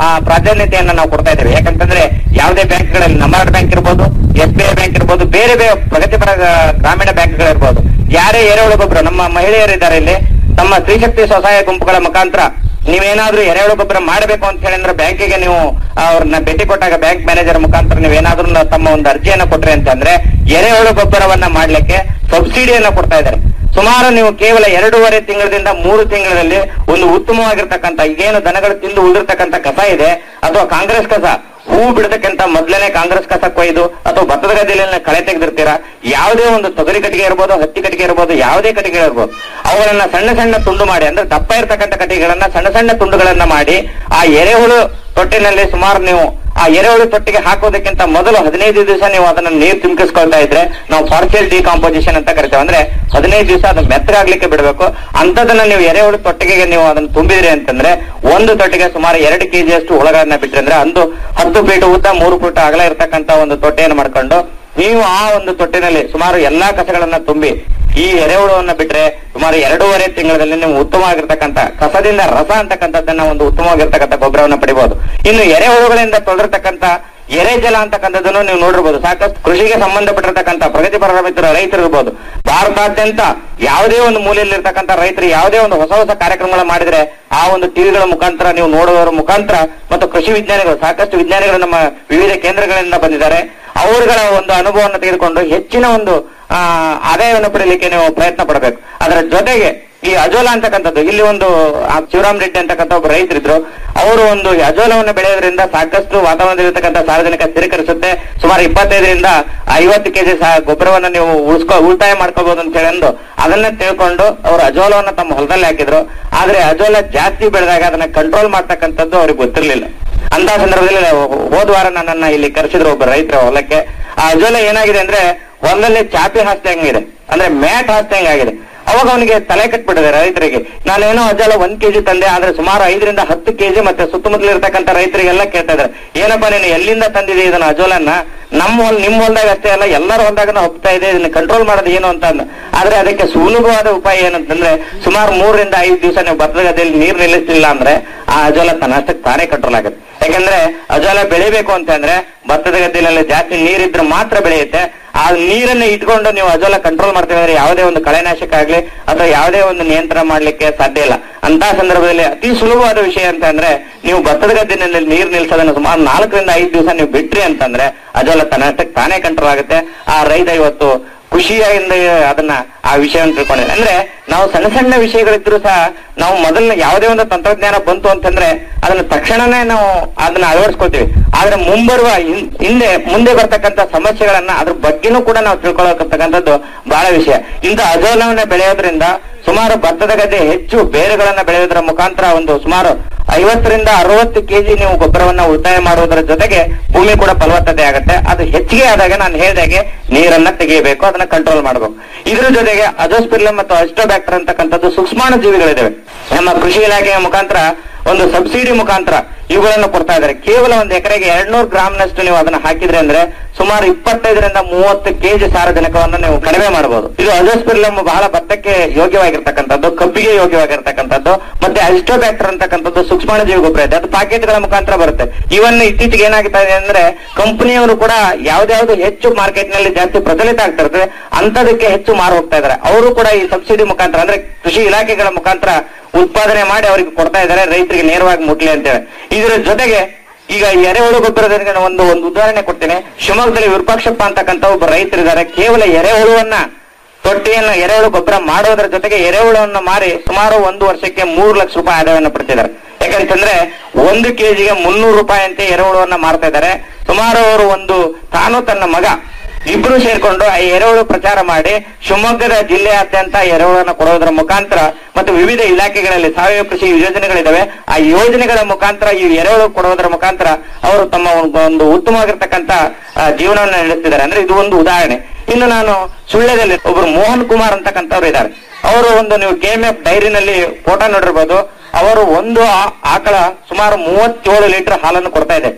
ಆ ಪ್ರಾಧಾನ್ಯತೆಯನ್ನ ನಾವು ಕೊಡ್ತಾ ಇದ್ದೇವೆ ಯಾಕಂತಂದ್ರೆ ಯಾವುದೇ ಬ್ಯಾಂಕ್ಗಳಲ್ಲಿ ನಬಾರ್ಡ್ ಬ್ಯಾಂಕ್ ಇರ್ಬೋದು ಎಸ್ ಬಿ ಐ ಬ್ಯಾಂಕ್ ಇರ್ಬೋದು ಬೇರೆ ಬೇರೆ ಪ್ರಗತಿಪರ ಗ- ಗ್ರಾಮೀಣ ಬ್ಯಾಂಕ್ಗಳಿರ್ಬೋದು ಯಾರೇ ಎರೆಹುಳು ಗೊಬ್ಬರ ನಮ್ಮ ಮಹಿಳೆಯರಿದ್ದಾರೆ ಇಲ್ಲಿ ತಮ್ಮ ಸ್ತ್ರೀಶಕ್ತಿ ಸ್ವಸಹಾಯ ಗುಂಪುಗಳ ಮುಖಾಂತರ ನೀವೇನಾದ್ರೂ ಎರೆಹುಳು ಗೊಬ್ಬರ ಮಾಡಬೇಕು ಅಂತ ಹೇಳಿದ್ರೆ ಬ್ಯಾಂಕಿಗೆ ನೀವು ಅವ್ರನ್ನ ಭೇಟಿ ಕೊಟ್ಟಾಗ ಬ್ಯಾಂಕ್ ಮ್ಯಾನೇಜರ್ ಮುಖಾಂತರ ನೀವೇನಾದ್ರೂ ನ- ತಮ್ಮ ಒಂದು ಅರ್ಜಿಯನ್ನ ಕೊಟ್ರಿ ಅಂತಂದ್ರೆ ಎರೆಹುಳು ಗೊಬ್ಬರವನ್ನ ಮಾಡ್ಲಿಕ್ಕೆ ಸಬ್ಸಿಡಿಯನ್ನ ಕೊಡ್ತಾ ಇದ್ದಾರೆ ಸುಮಾರು ನೀವು ಕೇವಲ ಎರಡೂವರೆ ತಿಂಗಳಿಂದ ಮೂರು ತಿಂಗಳಲ್ಲಿ ಒಂದು ಉತ್ತಮವಾಗಿರ್ತಕ್ಕಂಥ ಈಗೇನು ದನಗಳು ತಿಂದು ಉಳಿದಿರ್ತಕ್ಕಂಥ ಕಸ ಇದೆ ಅಥವಾ ಕಾಂಗ್ರೆಸ್ ಕಸ ಹೂ ಬಿಡತಕ್ಕಂತ ಮೊದಲನೇ ಕಾಂಗ್ರೆಸ್ ಕಸ ಕೊಯ್ದು ಅಥವಾ ಭತ್ತದ ಗದ್ದೆಯಲ್ಲಿ ಕಳೆ ತೆಗೆದಿರ್ತೀರಾ ಯಾವುದೇ ಒಂದು ತೊಗರಿ ಕಟ್ಟಿಗೆ ಇರ್ಬೋದು ಹತ್ತಿ ಕಟ್ಟಿಗೆ ಇರ್ಬೋದು ಯಾವುದೇ ಕಟ್ಟಿಗೆ ಇರ್ಬೋದು ಅವುಗಳನ್ನ ಸಣ್ಣ ಸಣ್ಣ ತುಂಡು ಮಾಡಿ ಅಂದ್ರೆ ದಪ್ಪ ಇರ್ತಕ್ಕಂಥ ಕಟ್ಟಿಗೆಗಳನ್ನ ಸಣ್ಣ ಸಣ್ಣ ತುಂಡುಗಳನ್ನ ಮಾಡಿ ಆ ಎರೆಹುಳು ತೊಟ್ಟಿನಲ್ಲಿ ಸುಮಾರು ನೀವು ಆ ಎರೆಹುಳು ತೊಟ್ಟಿಗೆ ಹಾಕೋದಕ್ಕಿಂತ ಮೊದಲು ಹದಿನೈದು ದಿವಸ ನೀವು ಅದನ್ನ ನೀರು ತುಂಬಿಸ್ಕೊಳ್ತಾ ಇದ್ರೆ ನಾವು ಪಾರ್ಷಿಯಲ್ ಡಿಕಾಂಪೋಸಿಷನ್ ಅಂತ ಕರಿತೇವೆ ಅಂದ್ರೆ ಹದಿನೈದು ದಿವಸ ಅದು ಮೆತ್ತಗಾಗ್ಲಿಕ್ಕೆ ಬಿಡಬೇಕು ಅಂತದನ್ನ ನೀವು ಎರೆಹುಳು ತೊಟ್ಟಿಗೆ ನೀವು ಅದನ್ನ ತುಂಬಿದ್ರಿ ಅಂತಂದ್ರೆ ಒಂದು ತೊಟ್ಟಿಗೆ ಸುಮಾರು ಎರಡು ಕೆಜಿ ಅಷ್ಟು ಹುಳಗಳನ್ನ ಬಿಟ್ರಿ ಅಂದ್ರೆ ಅಂದು ಹತ್ತು ಫೀಟ್ ಉದ್ದ ಮೂರು ಫೀಟ್ ಅಗಲ ಇರತಕ್ಕಂತ ಒಂದು ತೊಟ್ಟೆಯನ್ನು ಮಾಡ್ಕೊಂಡು ನೀವು ಆ ಒಂದು ತೊಟ್ಟಿನಲ್ಲಿ ಸುಮಾರು ಎಲ್ಲಾ ಕಸಗಳನ್ನ ತುಂಬಿ ಈ ಎರೆಹುಳವನ್ನ ಬಿಟ್ರೆ ಸುಮಾರು ಎರಡೂವರೆ ತಿಂಗಳಲ್ಲಿ ನೀವು ಉತ್ತಮವಾಗಿರ್ತಕ್ಕಂಥ ಕಸದಿಂದ ರಸ ಅಂತಕ್ಕಂಥದ್ದನ್ನ ಒಂದು ಉತ್ತಮವಾಗಿರ್ತಕ್ಕಂಥ ಗೊಬ್ಬರವನ್ನ ಪಡಿಬಹುದು ಇನ್ನು ಎರೆಹುಳುಗಳಿಂದ ತೊಳೆದಿರ್ತಕ್ಕಂಥ ಎರೆಜಲ ಅಂತಕ್ಕಂಥದ್ದನ್ನು ನೀವು ನೋಡಿರ್ಬೋದು ಸಾಕಷ್ಟು ಕೃಷಿಗೆ ಸಂಬಂಧಪಟ್ಟಿರ್ತಕ್ಕಂಥ ಪ್ರಗತಿಪರ ರೈತರ ರೈತರು ಇರ್ಬೋದು ಭಾರತಾದ್ಯಂತ ಯಾವುದೇ ಒಂದು ಮೂಲೆಯಲ್ಲಿ ಇರ್ತಕ್ಕಂಥ ರೈತರು ಯಾವುದೇ ಒಂದು ಹೊಸ ಹೊಸ ಕಾರ್ಯಕ್ರಮಗಳ ಮಾಡಿದ್ರೆ ಆ ಒಂದು ಟಿವಿಗಳ ಮುಖಾಂತರ ನೀವು ನೋಡುವವರ ಮುಖಾಂತರ ಮತ್ತು ಕೃಷಿ ವಿಜ್ಞಾನಿಗಳು ಸಾಕಷ್ಟು ವಿಜ್ಞಾನಿಗಳು ನಮ್ಮ ವಿವಿಧ ಕೇಂದ್ರಗಳಿಂದ ಬಂದಿದ್ದಾರೆ ಅವರುಗಳ ಒಂದು ಅನುಭವವನ್ನು ತೆಗೆದುಕೊಂಡು ಹೆಚ್ಚಿನ ಒಂದು ಆ, ಆದಾಯವನ್ನು ಪಡೆಯಲಿಕ್ಕೆ ನೀವು ಪ್ರಯತ್ನ ಪಡಬೇಕು ಅದರ ಜೊತೆಗೆ ಈ ಅಜೋಲಾ ಅಂತಕ್ಕಂಥದ್ದು ಇಲ್ಲಿ ಒಂದು ಆ ಶಿವರಾಮ್ ರೆಡ್ಡಿ ಅಂತಕ್ಕಂಥ ಒಬ್ಬ ರೈತರಿದ್ರು ಅವರು ಒಂದು ಈ ಅಜೋಲವನ್ನು ಬೆಳೆಯೋದ್ರಿಂದ ಸಾಕಷ್ಟು ವಾತಾವರಣದಲ್ಲಿರ್ತಕ್ಕಂಥ ಸಾರ್ವಜನಿಕ ಸ್ಥಿರೀಕರಿಸುತ್ತೆ ಸುಮಾರು ಇಪ್ಪತ್ತೈದರಿಂದ ಐವತ್ತು ಕೆಜಿ ಗೊಬ್ಬರವನ್ನ ನೀವು ಉಳಿಸ್ಕೊ ಉಳಿತಾಯ ಮಾಡ್ಕೋಬಹುದು ಅಂತ ಹೇಳಂದು ಅದನ್ನ ತಿಳ್ಕೊಂಡು ಅವರು ಅಜೋಲವನ್ನ ತಮ್ಮ ಹೊಲದಲ್ಲಿ ಹಾಕಿದ್ರು ಆದ್ರೆ ಅಜೋಲ ಜಾಸ್ತಿ ಬೆಳೆದಾಗ ಅದನ್ನ ಕಂಟ್ರೋಲ್ ಮಾಡ್ತಕ್ಕಂಥದ್ದು ಅವ್ರಿಗೆ ಗೊತ್ತಿರಲಿಲ್ಲ ಅಂತ ಸಂದರ್ಭದಲ್ಲಿ ಹೋದ ವಾರ ನನ್ನನ್ನ ಇಲ್ಲಿ ಕರೆಸಿದ್ರು ಒಬ್ಬ ರೈತರ ಹೊಲಕ್ಕೆ ಆ ಅಜೋಲ ಏನಾಗಿದೆ ಅಂದ್ರೆ ಹೊಲದಲ್ಲಿ ಚಾಪಿ ಹಾಸ್ದಂಗಿದೆ ಅಂದ್ರೆ ಮ್ಯಾಟ್ ಹಾಸ್ದಂಗಾಗಿದೆ ಅವಾಗ ಅವನಿಗೆ ತಲೆ ಕಟ್ಬಿಟ್ಟಿದೆ ರೈತರಿಗೆ ನಾನೇನೋ ಅಜಲ ಒಂದ್ ಕೆಜಿ ತಂದೆ ಆದ್ರೆ ಸುಮಾರು ಐದರಿಂದ ಹತ್ತು ಕೆಜಿ ಮತ್ತೆ ಸುತ್ತಮುತ್ತಲು ಇರ್ತಕ್ಕಂಥ ರೈತರಿಗೆಲ್ಲ ಕೇಳ್ತಾ ಇದ್ದಾರೆ ಏನಪ್ಪಾ ನೀನು ಎಲ್ಲಿಂದ ತಂದಿದೆ ಇದನ್ನ ಅಜೋಲನ್ನ ನಮ್ಮ ಹೊಲ ನಿಮ್ ಹೊಲದಾಗ ಅಷ್ಟೇ ಅಲ್ಲ ಎಲ್ಲರ ಹೊಲದಾಗ ಹೋಗ್ತಾ ಇದೆ ಇದನ್ನ ಕಂಟ್ರೋಲ್ ಮಾಡೋದು ಏನು ಅಂತ ಅಂದ. ಆದ್ರೆ ಅದಕ್ಕೆ ಸುಲಭವಾದ ಉಪಾಯ ಏನಂತಂದ್ರೆ ಸುಮಾರು ಮೂರರಿಂದ ಐದು ದಿವಸ ನೀವು ಭತ್ತದ ಗದ್ದೆಯಲ್ಲಿ ನೀರು ನಿಲ್ಲಿಸಲಿಲ್ಲ ಅಂದ್ರೆ ಆ ಅಜೋಲ ತನ್ನಷ್ಟಕ್ಕೆ ತಾನೇ ಕಂಟ್ರೋಲ್ ಆಗುತ್ತೆ ಯಾಕಂದ್ರೆ ಅಜೋಲ ಬೆಳಿಬೇಕು ಅಂತಂದ್ರೆ ಭತ್ತದ ಗದ್ದೆಯಲ್ಲಿ ಜಾಸ್ತಿ ನೀರಿದ್ರೆ ಮಾತ್ರ ಬೆಳೆಯುತ್ತೆ ಆ ನೀರನ್ನ ಇಟ್ಕೊಂಡು ನೀವು ಅಜೋಲ ಕಂಟ್ರೋಲ್ ಮಾಡ್ತೀವಿ ಅಂದ್ರೆ ಯಾವುದೇ ಒಂದು ಕಳೆನಾಶಕ ಆಗ್ಲಿ ಅಥವಾ ಯಾವುದೇ ಒಂದು ನಿಯಂತ್ರಣ ಮಾಡ್ಲಿಕ್ಕೆ ಸಾಧ್ಯ ಇಲ್ಲ ಅಂತ ಸಂದರ್ಭದಲ್ಲಿ ಅತಿ ಸುಲಭವಾದ ವಿಷಯ ಅಂತ ಅಂದ್ರೆ ನೀವು ಭತ್ತದ ಗದ್ದೆನಲ್ಲಿ ನೀರು ನಿಲ್ಸೋದನ್ನ ಸುಮಾರು ನಾಲ್ಕರಿಂದ ಐದು ದಿವಸ ನೀವು ಬಿಟ್ರಿ ಅಂತಂದ್ರೆ ಅಜೋಲ ತನ್ನಷ್ಟಕ್ಕೆ ತಾನೇ ಕಂಟ್ರೋಲ್ ಆಗುತ್ತೆ ಆ ರೈತ ಇವತ್ತು ಖುಷಿಯಿಂದ ಅದನ್ನ ಆ ವಿಷಯವನ್ನು ತಿಳ್ಕೊಂಡಿದ್ದಾರೆ ಅಂದ್ರೆ ನಾವು ಸಣ್ಣ ಸಣ್ಣ ವಿಷಯಗಳಿದ್ರು ಸಹ ನಾವು ಮೊದಲ ಯಾವುದೇ ಒಂದು ತಂತ್ರಜ್ಞಾನ ಬಂತು ಅಂತಂದ್ರೆ ಅದನ್ನ ತಕ್ಷಣನೇ ನಾವು ಅದನ್ನ ಅಳವಡಿಸ್ಕೊಳ್ತೀವಿ ಆದ್ರೆ ಮುಂಬರುವ ಹಿಂ- ಹಿಂದೆ ಮುಂದೆ ಬರ್ತಕ್ಕಂಥ ಸಮಸ್ಯೆಗಳನ್ನ ಅದ್ರ ಬಗ್ಗೆನೂ ಕೂಡ ನಾವು ತಿಳ್ಕೊಳ್ಳತಕ್ಕಂಥದ್ದು ಬಹಳ ವಿಷಯ ಇಂಥ ಅಜೋಲವನ್ನ ಬೆಳೆಯೋದ್ರಿಂದ ಸುಮಾರು ಭತ್ತದ ಗದ್ದೆ ಹೆಚ್ಚು ಬೇರುಗಳನ್ನ ಬೆಳೆಯೋದ್ರ ಮುಖಾಂತರ ಒಂದು ಸುಮಾರು ಐವತ್ತರಿಂದ ಅರವತ್ತು ಕೆಜಿ ನೀವು ಗೊಬ್ಬರವನ್ನ ಉಳಿತಾಯ ಮಾಡುವುದರ ಜೊತೆಗೆ ಭೂಮಿ ಕೂಡ ಫಲವತ್ತತೆ ಆಗುತ್ತೆ ಅದು ಹೆಚ್ಚಿಗೆ ಆದಾಗ ನಾನು ಹೇಳಿದಾಗೆ ನೀರನ್ನ ತೆಗೆಯಬೇಕು ಅದನ್ನ ಕಂಟ್ರೋಲ್ ಮಾಡಬೇಕು ಇದ್ರ ಜೊತೆಗೆ ಅಜೋಸ್ಪಿರ್ಲಮ್ ಮತ್ತು ಅಸ್ಟೋಬ್ಯಾಕ್ಟರ್ ಅಂತಕ್ಕಂಥದ್ದು ಸೂಕ್ಷ್ಮಾಣು ಜೀವಿಗಳಿದಾವೆ ನಮ್ಮ ಕೃಷಿ ಇಲಾಖೆಯ ಮುಖಾಂತರ ಒಂದು ಸಬ್ಸಿಡಿ ಮುಖಾಂತರ ಇವುಗಳನ್ನು ಕೊಡ್ತಾ ಇದ್ದಾರೆ ಕೇವಲ ಒಂದು ಎಕರೆಗೆ ಎರಡ್ನೂರು ಗ್ರಾಮ್ನಷ್ಟು ನೀವು ಅದನ್ನ ಹಾಕಿದ್ರೆ ಅಂದ್ರೆ ಸುಮಾರು ಇಪ್ಪತ್ತೈದರಿಂದ ಮೂವತ್ತು ಕೆಜಿ ಸಾರಜನಕವನ್ನು ನೀವು ಕಡಿಮೆ ಮಾಡಬಹುದು ಇದು ಅಜೋಸ್ಪಿರ್ಲಮ್ ಬಹಳ ಭತ್ತಕ್ಕೆ ಯೋಗ್ಯವಾಗಿರ್ತಕ್ಕಂಥದ್ದು ಕಬ್ಬಿಗೆ ಯೋಗ್ಯವಾಗಿರ್ತಕ್ಕಂಥದ್ದು ಮತ್ತೆ ಅಸ್ಟೋಬ್ಯಾಕ್ಟರ್ ಅಂತಕ್ಕಂಥದ್ದು ಸೂಕ್ಷ್ಮಾಣು ಜೀವಿ ಗೊಬ್ಬರ ಇದೆ ಅದು ಪ್ಯಾಕೆಟ್ಗಳ ಮುಖಾಂತರ ಬರುತ್ತೆ ಇವನ್ ಇತ್ತೀಚೆಗೆ ಏನಾಗ್ತಾ ಇದೆ ಅಂದ್ರೆ ಕಂಪನಿಯವರು ಕೂಡ ಯಾವ್ದಾವ್ದು ಹೆಚ್ಚು ಮಾರ್ಕೆಟ್ ನಲ್ಲಿ ಜಾಸ್ತಿ ಪ್ರಚಲಿತ ಆಗ್ತಾ ಇರ್ತದೆ ಅಂತದಕ್ಕೆ ಹೆಚ್ಚು ಮಾರು ಹೋಗ್ತಾ ಇದ್ದಾರೆ ಅವರು ಕೂಡ ಈ ಸಬ್ಸಿಡಿ ಮುಖಾಂತರ ಅಂದ್ರೆ ಕೃಷಿ ಇಲಾಖೆಗಳ ಮುಖಾಂತರ ಉತ್ಪಾದನೆ ಮಾಡಿ ಅವರಿಗೆ ಕೊಡ್ತಾ ಇದ್ದಾರೆ ರೈತರಿಗೆ ನೇರವಾಗಿ ಮುಟ್ಲಿ ಅಂತೇಳಿ ಇದರ ಜೊತೆಗೆ ಈಗ ಈ ಎರೆಹುಳು ಗೊಬ್ಬರದ ಒಂದು ಒಂದು ಉದಾಹರಣೆ ಕೊಡ್ತೇನೆ ಶಿವಮೊಗ್ಗದಲ್ಲಿ ವಿರೂಪಾಕ್ಷಪ್ಪ ಅಂತಕ್ಕಂಥ ಒಬ್ಬ ರೈತರಿದ್ದಾರೆ ಕೇವಲ ಎರೆಹುಳುವನ್ನ ತೊಟ್ಟಿಯನ್ನು ಎರೆಹುಳು ಗೊಬ್ಬರ ಮಾಡೋದ್ರ ಜೊತೆಗೆ ಎರೆಹುಳವನ್ನು ಮಾರಿ ಸುಮಾರು ಒಂದು ವರ್ಷಕ್ಕೆ ಮೂರು ಲಕ್ಷ ರೂಪಾಯಿ ಆದಾಯವನ್ನು ಪಡ್ತಿದ್ದಾರೆ ಯಾಕಂತಂದ್ರೆ ಒಂದು ಕೆಜಿಗೆ ಮುನ್ನೂರು ರೂಪಾಯಿ ಅಂತೆ ಎರೆಹುಳುವನ್ನ ಮಾರ್ತಾ ಇದ್ದಾರೆ ಸುಮಾರು ಅವರು ಒಂದು ತಾನು ತನ್ನ ಮಗ ಇಬ್ರು ಸೇರ್ಕೊಂಡು ಆ ಎರೆಹುಳು ಪ್ರಚಾರ ಮಾಡಿ ಶಿವಮೊಗ್ಗದ ಜಿಲ್ಲೆಯಾದ್ಯಂತ ಎರೆಹುಳನ್ನು ಕೊಡೋದ್ರ ಮುಖಾಂತರ ಮತ್ತು ವಿವಿಧ ಇಲಾಖೆಗಳಲ್ಲಿ ಸಾವಯವ ಕೃಷಿ ಯೋಜನೆಗಳಿದಾವೆ ಆ ಯೋಜನೆಗಳ ಮುಖಾಂತರ ಈ ಎರೆಹುಳು ಕೊಡೋದ್ರ ಮುಖಾಂತರ ಅವರು ತಮ್ಮ ಒಂದು- ಒಂದು ಉತ್ತಮವಾಗಿರ್ತಕ್ಕಂಥ ಆ, ಜೀವನವನ್ನು ನಡೆಸ್ತಿದ್ದಾರೆ ಅಂದ್ರೆ ಇದು ಒಂದು ಉದಾಹರಣೆ ಇನ್ನು ನಾನು ಸುಳ್ಳ್ಯದಲ್ಲಿ ಒಬ್ರು ಮೋಹನ್ ಕುಮಾರ್ ಅಂತಕ್ಕಂಥವ್ರು ಇದ್ದಾರೆ ಅವರು ಒಂದು ನೀವು ಕೆ ಎಂ ಎಫ್ ಡೈರಿನಲ್ಲಿ ಫೋಟೋ ನೋಡಿರ್ಬೋದು ಅವರು ಒಂದು ಆ- ಆಕಳ ಸುಮಾರು ಮೂವತ್ತೇಳು ಲೀಟರ್ ಹಾಲನ್ನು ಕೊಡ್ತಾ ಇದೆ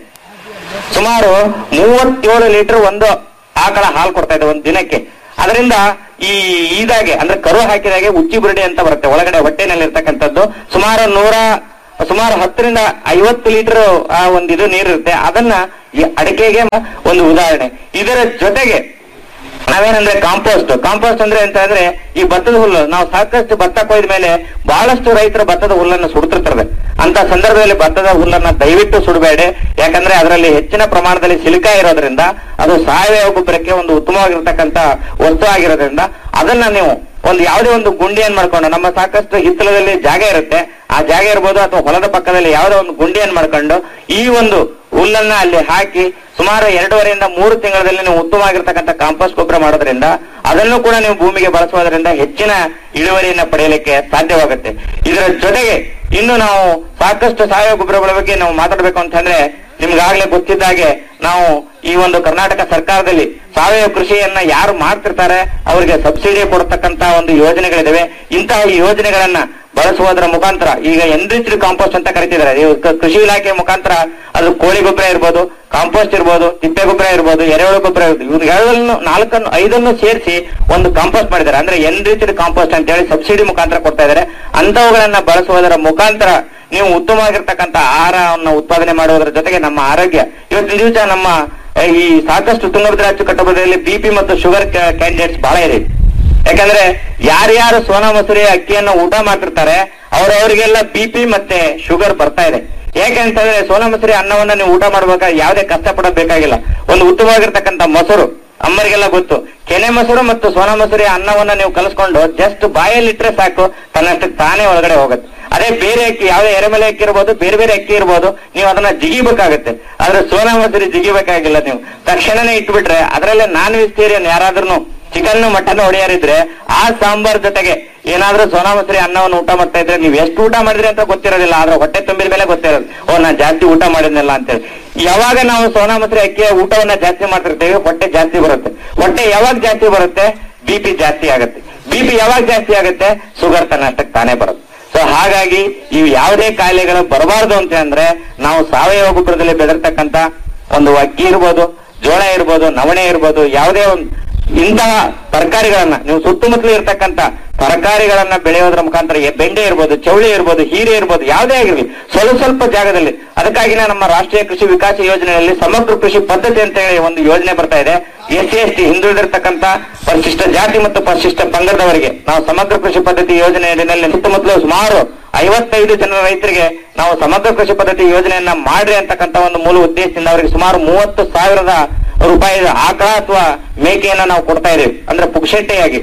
ಸುಮಾರು ಮೂವತ್ತೇಳು ಲೀಟರ್ ಒಂದು ಆಕಳ ಹಾಲು ಕೊಡ್ತಾ ಇದೆ ಒಂದು ದಿನಕ್ಕೆ ಅದರಿಂದ ಈ ಇದಾಗೆ ಅಂದ್ರೆ ಕರು ಹಾಕಿದಾಗೆ ಉಚ್ಚಿ ಬುರುಡೆ ಅಂತ ಬರುತ್ತೆ ಒಳಗಡೆ ಹೊಟ್ಟೆನಲ್ಲಿ ಇರ್ತಕ್ಕಂಥದ್ದು ಸುಮಾರು ನೂರ ಸುಮಾರು ಹತ್ತರಿಂದ ಐವತ್ತು ಲೀಟರ್ ಆ ಒಂದು ಇದು ನೀರಿರುತ್ತೆ ಅದನ್ನ ಈ ಅಡಿಕೆಗೆ ಒಂದು ಉದಾಹರಣೆ ಇದರ ಜೊತೆಗೆ ನಾವೇನಂದ್ರೆ ಕಾಂಪೋಸ್ಟ್ ಕಾಂಪೋಸ್ಟ್ ಅಂದ್ರೆ ಎಂತ ಅಂದ್ರೆ ಈ ಭತ್ತದ ಹುಲ್ಲು ನಾವು ಸಾಕಷ್ಟು ಭತ್ತ ಕೊಯ್ದ ಮೇಲೆ ಬಹಳಷ್ಟು ರೈತರು ಭತ್ತದ ಹುಲ್ಲನ್ನು ಸುಡ್ತಿರ್ತಾರೆ ಅಂತ ಸಂದರ್ಭದಲ್ಲಿ ಭತ್ತದ ಹುಲ್ಲನ್ನ ದಯವಿಟ್ಟು ಸುಡಬೇಡಿ ಯಾಕಂದ್ರೆ ಅದರಲ್ಲಿ ಹೆಚ್ಚಿನ ಪ್ರಮಾಣದಲ್ಲಿ ಸಿಲಿಕಾ ಇರೋದ್ರಿಂದ ಅದು ಸಾವಯವ ಗೊಬ್ಬರಕ್ಕೆ ಒಂದು ಉತ್ತಮವಾಗಿರ್ತಕ್ಕಂತ ವಸ್ತು ಆಗಿರೋದ್ರಿಂದ ಅದನ್ನ ನೀವು ಒಂದು ಯಾವುದೇ ಒಂದು ಗುಂಡಿಯನ್ನು ಮಾಡ್ಕೊಂಡು ನಮ್ಮ ಸಾಕಷ್ಟು ಹಿತ್ತಲದಲ್ಲಿ ಜಾಗ ಇರುತ್ತೆ ಆ ಜಾಗ ಇರ್ಬೋದು ಅಥವಾ ಹೊಲದ ಪಕ್ಕದಲ್ಲಿ ಯಾವುದೋ ಒಂದು ಗುಂಡಿಯನ್ನು ಮಾಡ್ಕೊಂಡು ಈ ಒಂದು ಹುಲ್ಲನ್ನ ಅಲ್ಲಿ ಹಾಕಿ ಸುಮಾರು ಎರಡೂವರೆಯಿಂದ ಮೂರು ತಿಂಗಳಲ್ಲಿ ನೀವು ಉತ್ತಮವಾಗಿರ್ತಕ್ಕಂಥ ಕಾಂಪೋಸ್ಟ್ ಗೊಬ್ಬರ ಮಾಡೋದ್ರಿಂದ ಅದನ್ನು ಕೂಡ ನೀವು ಭೂಮಿಗೆ ಬಳಸುವುದರಿಂದ ಹೆಚ್ಚಿನ ಇಳುವರಿಯನ್ನ ಪಡೆಯಲಿಕ್ಕೆ ಸಾಧ್ಯವಾಗುತ್ತೆ ಇದರ ಜೊತೆಗೆ ಇನ್ನು ನಾವು ಸಾಕಷ್ಟು ಸಾವಯವ ಗೊಬ್ಬರಗಳ ಬಗ್ಗೆ ನಾವು ಮಾತಾಡಬೇಕು ಅಂತಂದ್ರೆ ನಿಮ್ಗಾಗ್ಲೇ ಗೊತ್ತಿದ್ದಾಗೆ ನಾವು ಈ ಒಂದು ಕರ್ನಾಟಕ ಸರ್ಕಾರದಲ್ಲಿ ಸಾವಯವ ಕೃಷಿಯನ್ನ ಯಾರು ಮಾಡ್ತಿರ್ತಾರೆ ಅವರಿಗೆ ಸಬ್ಸಿಡಿ ಕೊಡ್ತಕ್ಕಂತ ಒಂದು ಯೋಜನೆಗಳಿದಾವೆ ಇಂತಹ ಯೋಜನೆಗಳನ್ನ ಬಳಸುವುದರ ಮುಖಾಂತರ ಈಗ ಎನ್ರಿಚ್ಡ್ ಕಾಂಪೋಸ್ಟ್ ಅಂತ ಕರಿತಿದ್ದಾರೆ ಇವು ಕ- ಕೃಷಿ ಇಲಾಖೆ ಮುಖಾಂತರ ಅದು ಕೋಳಿ ಗೊಬ್ಬರ ಇರ್ಬೋದು ಕಾಂಪೋಸ್ಟ್ ಇರ್ಬೋದು ತಿಪ್ಪೆ ಗೊಬ್ಬರ ಇರ್ಬೋದು ಎರೆಹುಳು ಗೊಬ್ಬರ ಇರ್ಬೋದು ಇವ್ರು ಎರಡನ್ನು ನಾಲ್ಕನ್ನು ಐದನ್ನು ಸೇರಿಸಿ ಒಂದು ಕಾಂಪೋಸ್ಟ್ ಮಾಡಿದ್ದಾರೆ ಅಂದ್ರೆ ಎನ್ರಿಚ್ಡ್ ಕಾಂಪೋಸ್ಟ್ ಅಂತ ಹೇಳಿ ಸಬ್ಸಿಡಿ ಮುಖಾಂತರ ಕೊಡ್ತಾ ಇದ್ದಾರೆ ಅಂತವುಗಳನ್ನ ಬಳಸುವುದರ ಮುಖಾಂತರ ನೀವು ಉತ್ತಮವಾಗಿರ್ತಕ್ಕಂಥ ಆಹಾರವನ್ನು ಉತ್ಪಾದನೆ ಮಾಡುವುದರ ಜೊತೆಗೆ ನಮ್ಮ ಆರೋಗ್ಯ ಇವತ್ತಿನ ದಿವಸ ನಮ್ಮ ಆ, ಈ ಸಾಕಷ್ಟು ತುಂಗಭದ್ರಾ ಅಚ್ಚುಕಟ್ಟುಬದಿಯಲ್ಲಿ ಬಿಪಿ ಮತ್ತು ಶುಗರ್ ಕ್ಯಾಂಡಿಡೇಟ್ಸ್ ಬಹಳ ಇದೆ ಯಾಕಂದ್ರೆ ಯಾರ್ಯಾರು ಸೋನಾ ಮಸೂರಿ ಅಕ್ಕಿಯನ್ನು ಊಟ ಮಾಡ್ತಿರ್ತಾರೆ ಅವರವರಿಗೆಲ್ಲ ಬಿಪಿ ಮತ್ತೆ ಶುಗರ್ ಬರ್ತಾ ಇದೆ ಯಾಕೆ ಅಂತಂದ್ರೆ ಸೋನಾ ಮಸೂರಿ ಅನ್ನವನ್ನ ನೀವು ಊಟ ಮಾಡ್ಬೇಕಾದ್ರೆ ಯಾವುದೇ ಕಷ್ಟ ಪಡಬೇಕಾಗಿಲ್ಲ ಒಂದು ಉತ್ತಮವಾಗಿರ್ತಕ್ಕಂಥ ಮೊಸರು ಅಮ್ಮರಿಗೆಲ್ಲ ಗೊತ್ತು ಕೆನೆ ಮೊಸರು ಮತ್ತು ಸೋನಾ ಮಸೂರಿ ಅನ್ನವನ್ನ ನೀವು ಕಲಿಸ್ಕೊಂಡು ಜಸ್ಟ್ ಬಾಯಲ್ಲಿಟ್ರೆ ಸಾಕು ತನ್ನಷ್ಟಕ್ಕೆ ತಾನೇ ಒಳಗಡೆ ಹೋಗುತ್ತೆ ಅದೇ ಬೇರೆ ಅಕ್ಕಿ ಯಾವುದೇ ಎರೆಮಲೆ ಅಕ್ಕಿ ಇರ್ಬೋದು ಬೇರೆ ಬೇರೆ ಅಕ್ಕಿ ಇರ್ಬೋದು ನೀವು ಅದನ್ನ ಜಿಗಿಬೇಕಾಗುತ್ತೆ ಆದ್ರೆ ಸೋನಾ ಮಸೂರಿ ಜಿಗಿಬೇಕಾಗಿಲ್ಲ ನೀವು ತಕ್ಷಣನೇ ಇಟ್ಬಿಟ್ರೆ ಅದರಲ್ಲೇ ನಾನ್ ವೆಜಿಟೇರಿಯನ್ ಯಾರಾದ್ರೂ ಚಿಕನ್ ಮಟನ್ ಹೊಡೆಯರಿದ್ರೆ ಆ ಸಾಂಬಾರ್ ಜೊತೆಗೆ ಏನಾದ್ರೂ ಸೋನಾ ಮಸೂರಿ ಅನ್ನವನ್ನು ಊಟ ಮಾಡ್ತಾ ಇದ್ರೆ ನೀವು ಎಷ್ಟು ಊಟ ಮಾಡಿದ್ರಿ ಅಂತ ಗೊತ್ತಿರೋದಿಲ್ಲ ಆದ್ರೆ ಹೊಟ್ಟೆ ತುಂಬಿದ ಮೇಲೆ ಗೊತ್ತಿರೋದು ಓ ನಾನ್ ಜಾಸ್ತಿ ಊಟ ಮಾಡಿದ್ನಲ್ಲ ಅಂತೇಳಿ ಯಾವಾಗ ನಾವು ಸೋನಾ ಮಸೂರಿ ಅಕ್ಕಿಯ ಊಟವನ್ನ ಜಾಸ್ತಿ ಮಾಡ್ತಿರ್ತೀವಿ ಹೊಟ್ಟೆ ಜಾಸ್ತಿ ಬರುತ್ತೆ ಹೊಟ್ಟೆ ಯಾವಾಗ ಜಾಸ್ತಿ ಬರುತ್ತೆ ಬಿಪಿ ಜಾಸ್ತಿ ಆಗುತ್ತೆ ಬಿಪಿ ಯಾವಾಗ ಜಾಸ್ತಿ ಆಗುತ್ತೆ ಶುಗರ್ ತನ್ನಷ್ಟಕ್ಕೆ ತಾನೇ ಬರುತ್ತೆ ಸೊ ಹಾಗಾಗಿ ಇವು ಯಾವುದೇ ಕಾಯಿಲೆಗಳು ಬರಬಾರದು ಅಂತ ಅಂದ್ರೆ ನಾವು ಸಾವಯವ ಗೊಬ್ಬರದಲ್ಲಿ ಬೆಳೆದಿರ್ತಕ್ಕಂತ ಒಂದು ಅಕ್ಕಿ ಇರ್ಬೋದು ಜೋಳ ಇರ್ಬೋದು ನವಣೆ ಇರ್ಬೋದು ಯಾವುದೇ ಒಂದು ಇಂತಹ ತರಕಾರಿಗಳನ್ನ ನೀವು ಸುತ್ತಮುತ್ತಲು ಇರ್ತಕ್ಕಂತ ತರಕಾರಿಗಳನ್ನ ಬೆಳೆಯೋದ್ರ ಮುಖಾಂತರ ಎ- ಬೆಂಡೆ ಇರ್ಬೋದು ಚೌಳಿ ಇರ್ಬೋದು ಹೀರೆ ಇರ್ಬೋದು ಯಾವುದೇ ಆಗಿರಲಿ ಸ್ವಲ್ಪ ಸ್ವಲ್ಪ ಜಾಗದಲ್ಲಿ ಅದಕ್ಕಾಗಿನೇ ನಮ್ಮ ರಾಷ್ಟ್ರೀಯ ಕೃಷಿ ವಿಕಾಸ ಯೋಜನೆಯಲ್ಲಿ ಸಮಗ್ರ ಕೃಷಿ ಪದ್ಧತಿ ಅಂತ ಹೇಳಿ ಒಂದು ಯೋಜನೆ ಬರ್ತಾ ಇದೆ ಎಸ್ ಸಿ ಎಸ್ ಟಿ ಹಿಂದುಳಿದಿರ್ತಕ್ಕಂತ ಪರಿಶಿಷ್ಟ ಜಾತಿ ಮತ್ತು ಪರಿಶಿಷ್ಟ ಪಂಗಡದವರಿಗೆ ನಾವು ಸಮಗ್ರ ಕೃಷಿ ಪದ್ಧತಿ ಯೋಜನೆ ಅಡಿಯಲ್ಲಿ ಸುತ್ತಮುತ್ತಲು ಸುಮಾರು ಐವತ್ತೈದು ಜನ ರೈತರಿಗೆ ನಾವು ಸಮಗ್ರ ಕೃಷಿ ಪದ್ಧತಿ ಯೋಜನೆಯನ್ನ ಮಾಡ್ರಿ ಅಂತಕ್ಕಂತ ಒಂದು ಮೂಲ ಉದ್ದೇಶದಿಂದ ಅವರಿಗೆ ಸುಮಾರು ಮೂವತ್ತು ಸಾವಿರದ ರೂಪಾಯಿ ಆಕಳ ಅಥವಾ ಮೇಕೆಯನ್ನ ನಾವು ಕೊಡ್ತಾ ಇದೀವಿ ಅಂದ್ರೆ ಪುಕ್ಷೆಟ್ಟೆಯಾಗಿ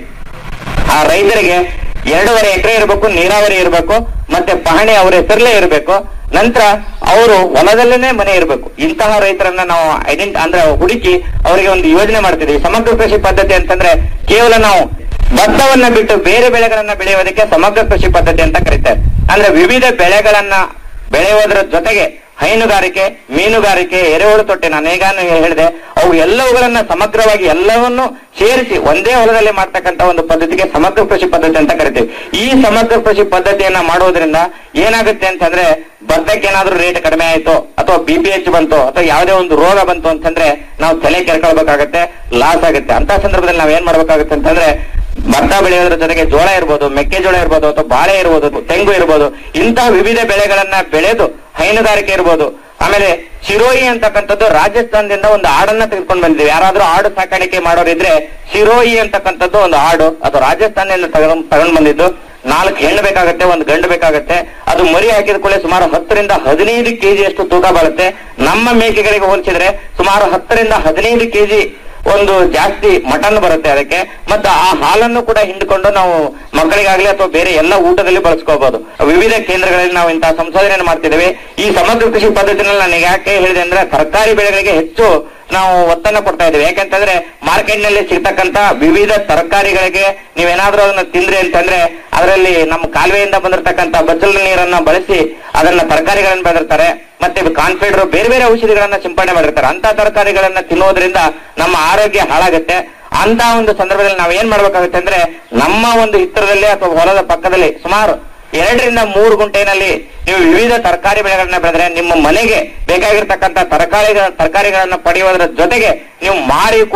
ಆ ರೈತರಿಗೆ ಎರಡೂವರೆ ಎಕರೆ ಇರಬೇಕು ನೀರಾವರಿ ಇರಬೇಕು ಮತ್ತೆ ಪಹಣಿ ಅವರ ಹೆಸರಲ್ಲೇ ಇರಬೇಕು ನಂತರ ಅವರು ಹೊಲದಲ್ಲೇನೆ ಮನೆ ಇರಬೇಕು ಇಂತಹ ರೈತರನ್ನ ನಾವು ಐಡೆಂಟ್ ಅಂದ್ರೆ ಹುಡುಕಿ ಅವರಿಗೆ ಒಂದು ಯೋಜನೆ ಮಾಡ್ತಿದ್ದೀವಿ ಸಮಗ್ರ ಕೃಷಿ ಪದ್ಧತಿ ಅಂತಂದ್ರೆ ಕೇವಲ ನಾವು ಭತ್ತವನ್ನ ಬಿಟ್ಟು ಬೇರೆ ಬೆಳೆಗಳನ್ನ ಬೆಳೆಯೋದಕ್ಕೆ ಸಮಗ್ರ ಕೃಷಿ ಪದ್ಧತಿ ಅಂತ ಕರೀತಾರೆ ಅಂದ್ರೆ ವಿವಿಧ ಬೆಳೆಗಳನ್ನ ಬೆಳೆಯೋದ್ರ ಜೊತೆಗೆ ಹೈನುಗಾರಿಕೆ ಮೀನುಗಾರಿಕೆ ಎರೆಹುಳು ತೊಟ್ಟೆ ನಾನು ಈಗಾನು ಹೇಳಿದೆ ಅವು ಎಲ್ಲವುಗಳನ್ನ ಸಮಗ್ರವಾಗಿ ಎಲ್ಲವನ್ನು ಸೇರಿಸಿ ಒಂದೇ ಹೊಲದಲ್ಲಿ ಮಾಡ್ತಕ್ಕಂತ ಒಂದು ಪದ್ಧತಿಗೆ ಸಮಗ್ರ ಕೃಷಿ ಪದ್ಧತಿ ಅಂತ ಕರಿತೀವಿ ಈ ಸಮಗ್ರ ಕೃಷಿ ಪದ್ಧತಿಯನ್ನ ಮಾಡುವುದರಿಂದ ಏನಾಗುತ್ತೆ ಅಂತಂದ್ರೆ ಭತ್ತಕ್ಕೆ ಏನಾದ್ರೂ ರೇಟ್ ಕಡಿಮೆ ಆಯ್ತು ಅಥವಾ ಬಿ ಪಿ ಎಚ್ ಬಂತು ಅಥವಾ ಯಾವುದೇ ಒಂದು ರೋಗ ಬಂತು ಅಂತಂದ್ರೆ ನಾವು ತಲೆ ಕೆರ್ಕೊಳ್ಬೇಕಾಗತ್ತೆ ಲಾಸ್ ಆಗುತ್ತೆ ಅಂತ ಸಂದರ್ಭದಲ್ಲಿ ನಾವ್ ಏನ್ ಮಾಡ್ಬೇಕಾಗುತ್ತೆ ಅಂತಂದ್ರೆ ಭತ್ತ ಬೆಳೆಯೋದ್ರ ಜೊತೆಗೆ ಜೋಳ ಇರ್ಬೋದು ಮೆಕ್ಕೆಜೋಳ ಇರ್ಬೋದು ಅಥವಾ ಬಾಳೆ ಇರ್ಬೋದು ತೆಂಗು ಇರ್ಬೋದು ಇಂತಹ ವಿವಿಧ ಬೆಳೆಗಳನ್ನ ಬೆಳೆದು ಹೈನುಗಾರಿಕೆ ಇರ್ಬೋದು ಆಮೇಲೆ ಶಿರೋಯಿ ಅಂತಕ್ಕಂಥದ್ದು ರಾಜಸ್ಥಾನದಿಂದ ಒಂದು ಆಡನ್ನ ತೆಗೆದುಕೊಂಡು ಬಂದಿದ್ದೀವಿ ಯಾರಾದ್ರೂ ಆಡು ಸಾಕಾಣಿಕೆ ಮಾಡೋರಿದ್ರೆ ಶಿರೋಯಿ ಅಂತಕ್ಕಂಥದ್ದು ಒಂದು ಆಡು ಅದು ರಾಜಸ್ಥಾನದಿಂದ ತಗೊಂಡ್ ತಗೊಂಡ್ ಬಂದಿದ್ದು ನಾಲ್ಕು ಹೆಣ್ಣು ಬೇಕಾಗತ್ತೆ ಒಂದು ಗಂಡು ಬೇಕಾಗತ್ತೆ ಅದು ಮರಿ ಹಾಕಿದ ಕೂಡಲೇ ಸುಮಾರು ಹತ್ತರಿಂದ ಹದಿನೈದು ಕೆಜಿ ಅಷ್ಟು ತೂಕ ಬರುತ್ತೆ ನಮ್ಮ ಮೇಕೆಗಳಿಗೆ ಹೋಲಿಸಿದ್ರೆ ಸುಮಾರು ಹತ್ತರಿಂದ ಹದಿನೈದು ಕೆಜಿ ಒಂದು ಜಾಸ್ತಿ ಮಟನ್ ಬರುತ್ತೆ ಅದಕ್ಕೆ ಮತ್ತೆ ಆ ಹಾಲನ್ನು ಕೂಡ ಹಿಂಡ್ಕೊಂಡು ನಾವು ಮಕ್ಕಳಿಗಾಗ್ಲಿ ಅಥವಾ ಬೇರೆ ಎಲ್ಲ ಊಟದಲ್ಲಿ ಬಳಸ್ಕೋಬಹುದು ವಿವಿಧ ಕೇಂದ್ರಗಳಲ್ಲಿ ನಾವು ಇಂತಹ ಸಂಶೋಧನೆ ಮಾಡ್ತಿದ್ದೇವೆ ಈ ಸಮಗ್ರ ಕೃಷಿ ಪದ್ಧತಿನಲ್ಲಿ ನಾನು ಯಾಕೆ ಹೇಳಿದೆ ಅಂದ್ರೆ ತರಕಾರಿ ಬೆಳೆಗಳಿಗೆ ಹೆಚ್ಚು ನಾವು ಒತ್ತನ್ನ ಕೊಡ್ತಾ ಇದ್ದೇವೆ ಯಾಕಂತಂದ್ರೆ ಮಾರ್ಕೆಟ್ ನಲ್ಲಿ ಸಿಗ್ತಕ್ಕಂತ ವಿವಿಧ ತರಕಾರಿಗಳಿಗೆ ನೀವೇನಾದ್ರೂ ಅದನ್ನ ತಿಂದ್ರಿ ಅಂತಂದ್ರೆ ಅದರಲ್ಲಿ ನಮ್ಮ ಕಾಲುವೆಯಿಂದ ಬಂದಿರತಕ್ಕಂತ ಬಚ್ಚಲ ನೀರನ್ನ ಬಳಸಿ ಅದನ್ನ ತರಕಾರಿಗಳನ್ನ ಬೆಳೆದಿರ್ತಾರೆ ಮತ್ತೆ ಕಾನ್ಫಿಡರ್ ಬೇರೆ ಬೇರೆ ಔಷಧಿಗಳನ್ನ ಸಿಂಪಡಣೆ ಮಾಡಿರ್ತಾರೆ ಅಂತ ತರಕಾರಿಗಳನ್ನ ತಿನ್ನೋದ್ರಿಂದ ನಮ್ಮ ಆರೋಗ್ಯ ಹಾಳಾಗುತ್ತೆ ಅಂತ ಒಂದು ಸಂದರ್ಭದಲ್ಲಿ ನಾವು ಏನ್ ಮಾಡ್ಬೇಕಾಗುತ್ತೆ ಅಂದ್ರೆ ನಮ್ಮ ಒಂದು ಹಿತ್ತರದಲ್ಲಿ ಅಥವಾ ಹೊಲದ ಪಕ್ಕದಲ್ಲಿ ಸುಮಾರು ಎರಡರಿಂದ ಮೂರು ಗುಂಟೆನಲ್ಲಿ ನೀವು ವಿವಿಧ ತರಕಾರಿ ಬೆಳೆಗಳನ್ನ ಬೆಳೆದ್ರೆ ನಿಮ್ಮ ಮನೆಗೆ ಬೇಕಾಗಿರ್ತಕ್ಕಂಥ ತರಕಾರಿಗಳ ತರಕಾರಿಗಳನ್ನ ಪಡೆಯುವುದರ ಜೊತೆಗೆ ನೀವು ಮಾರಿ ಕೂಡ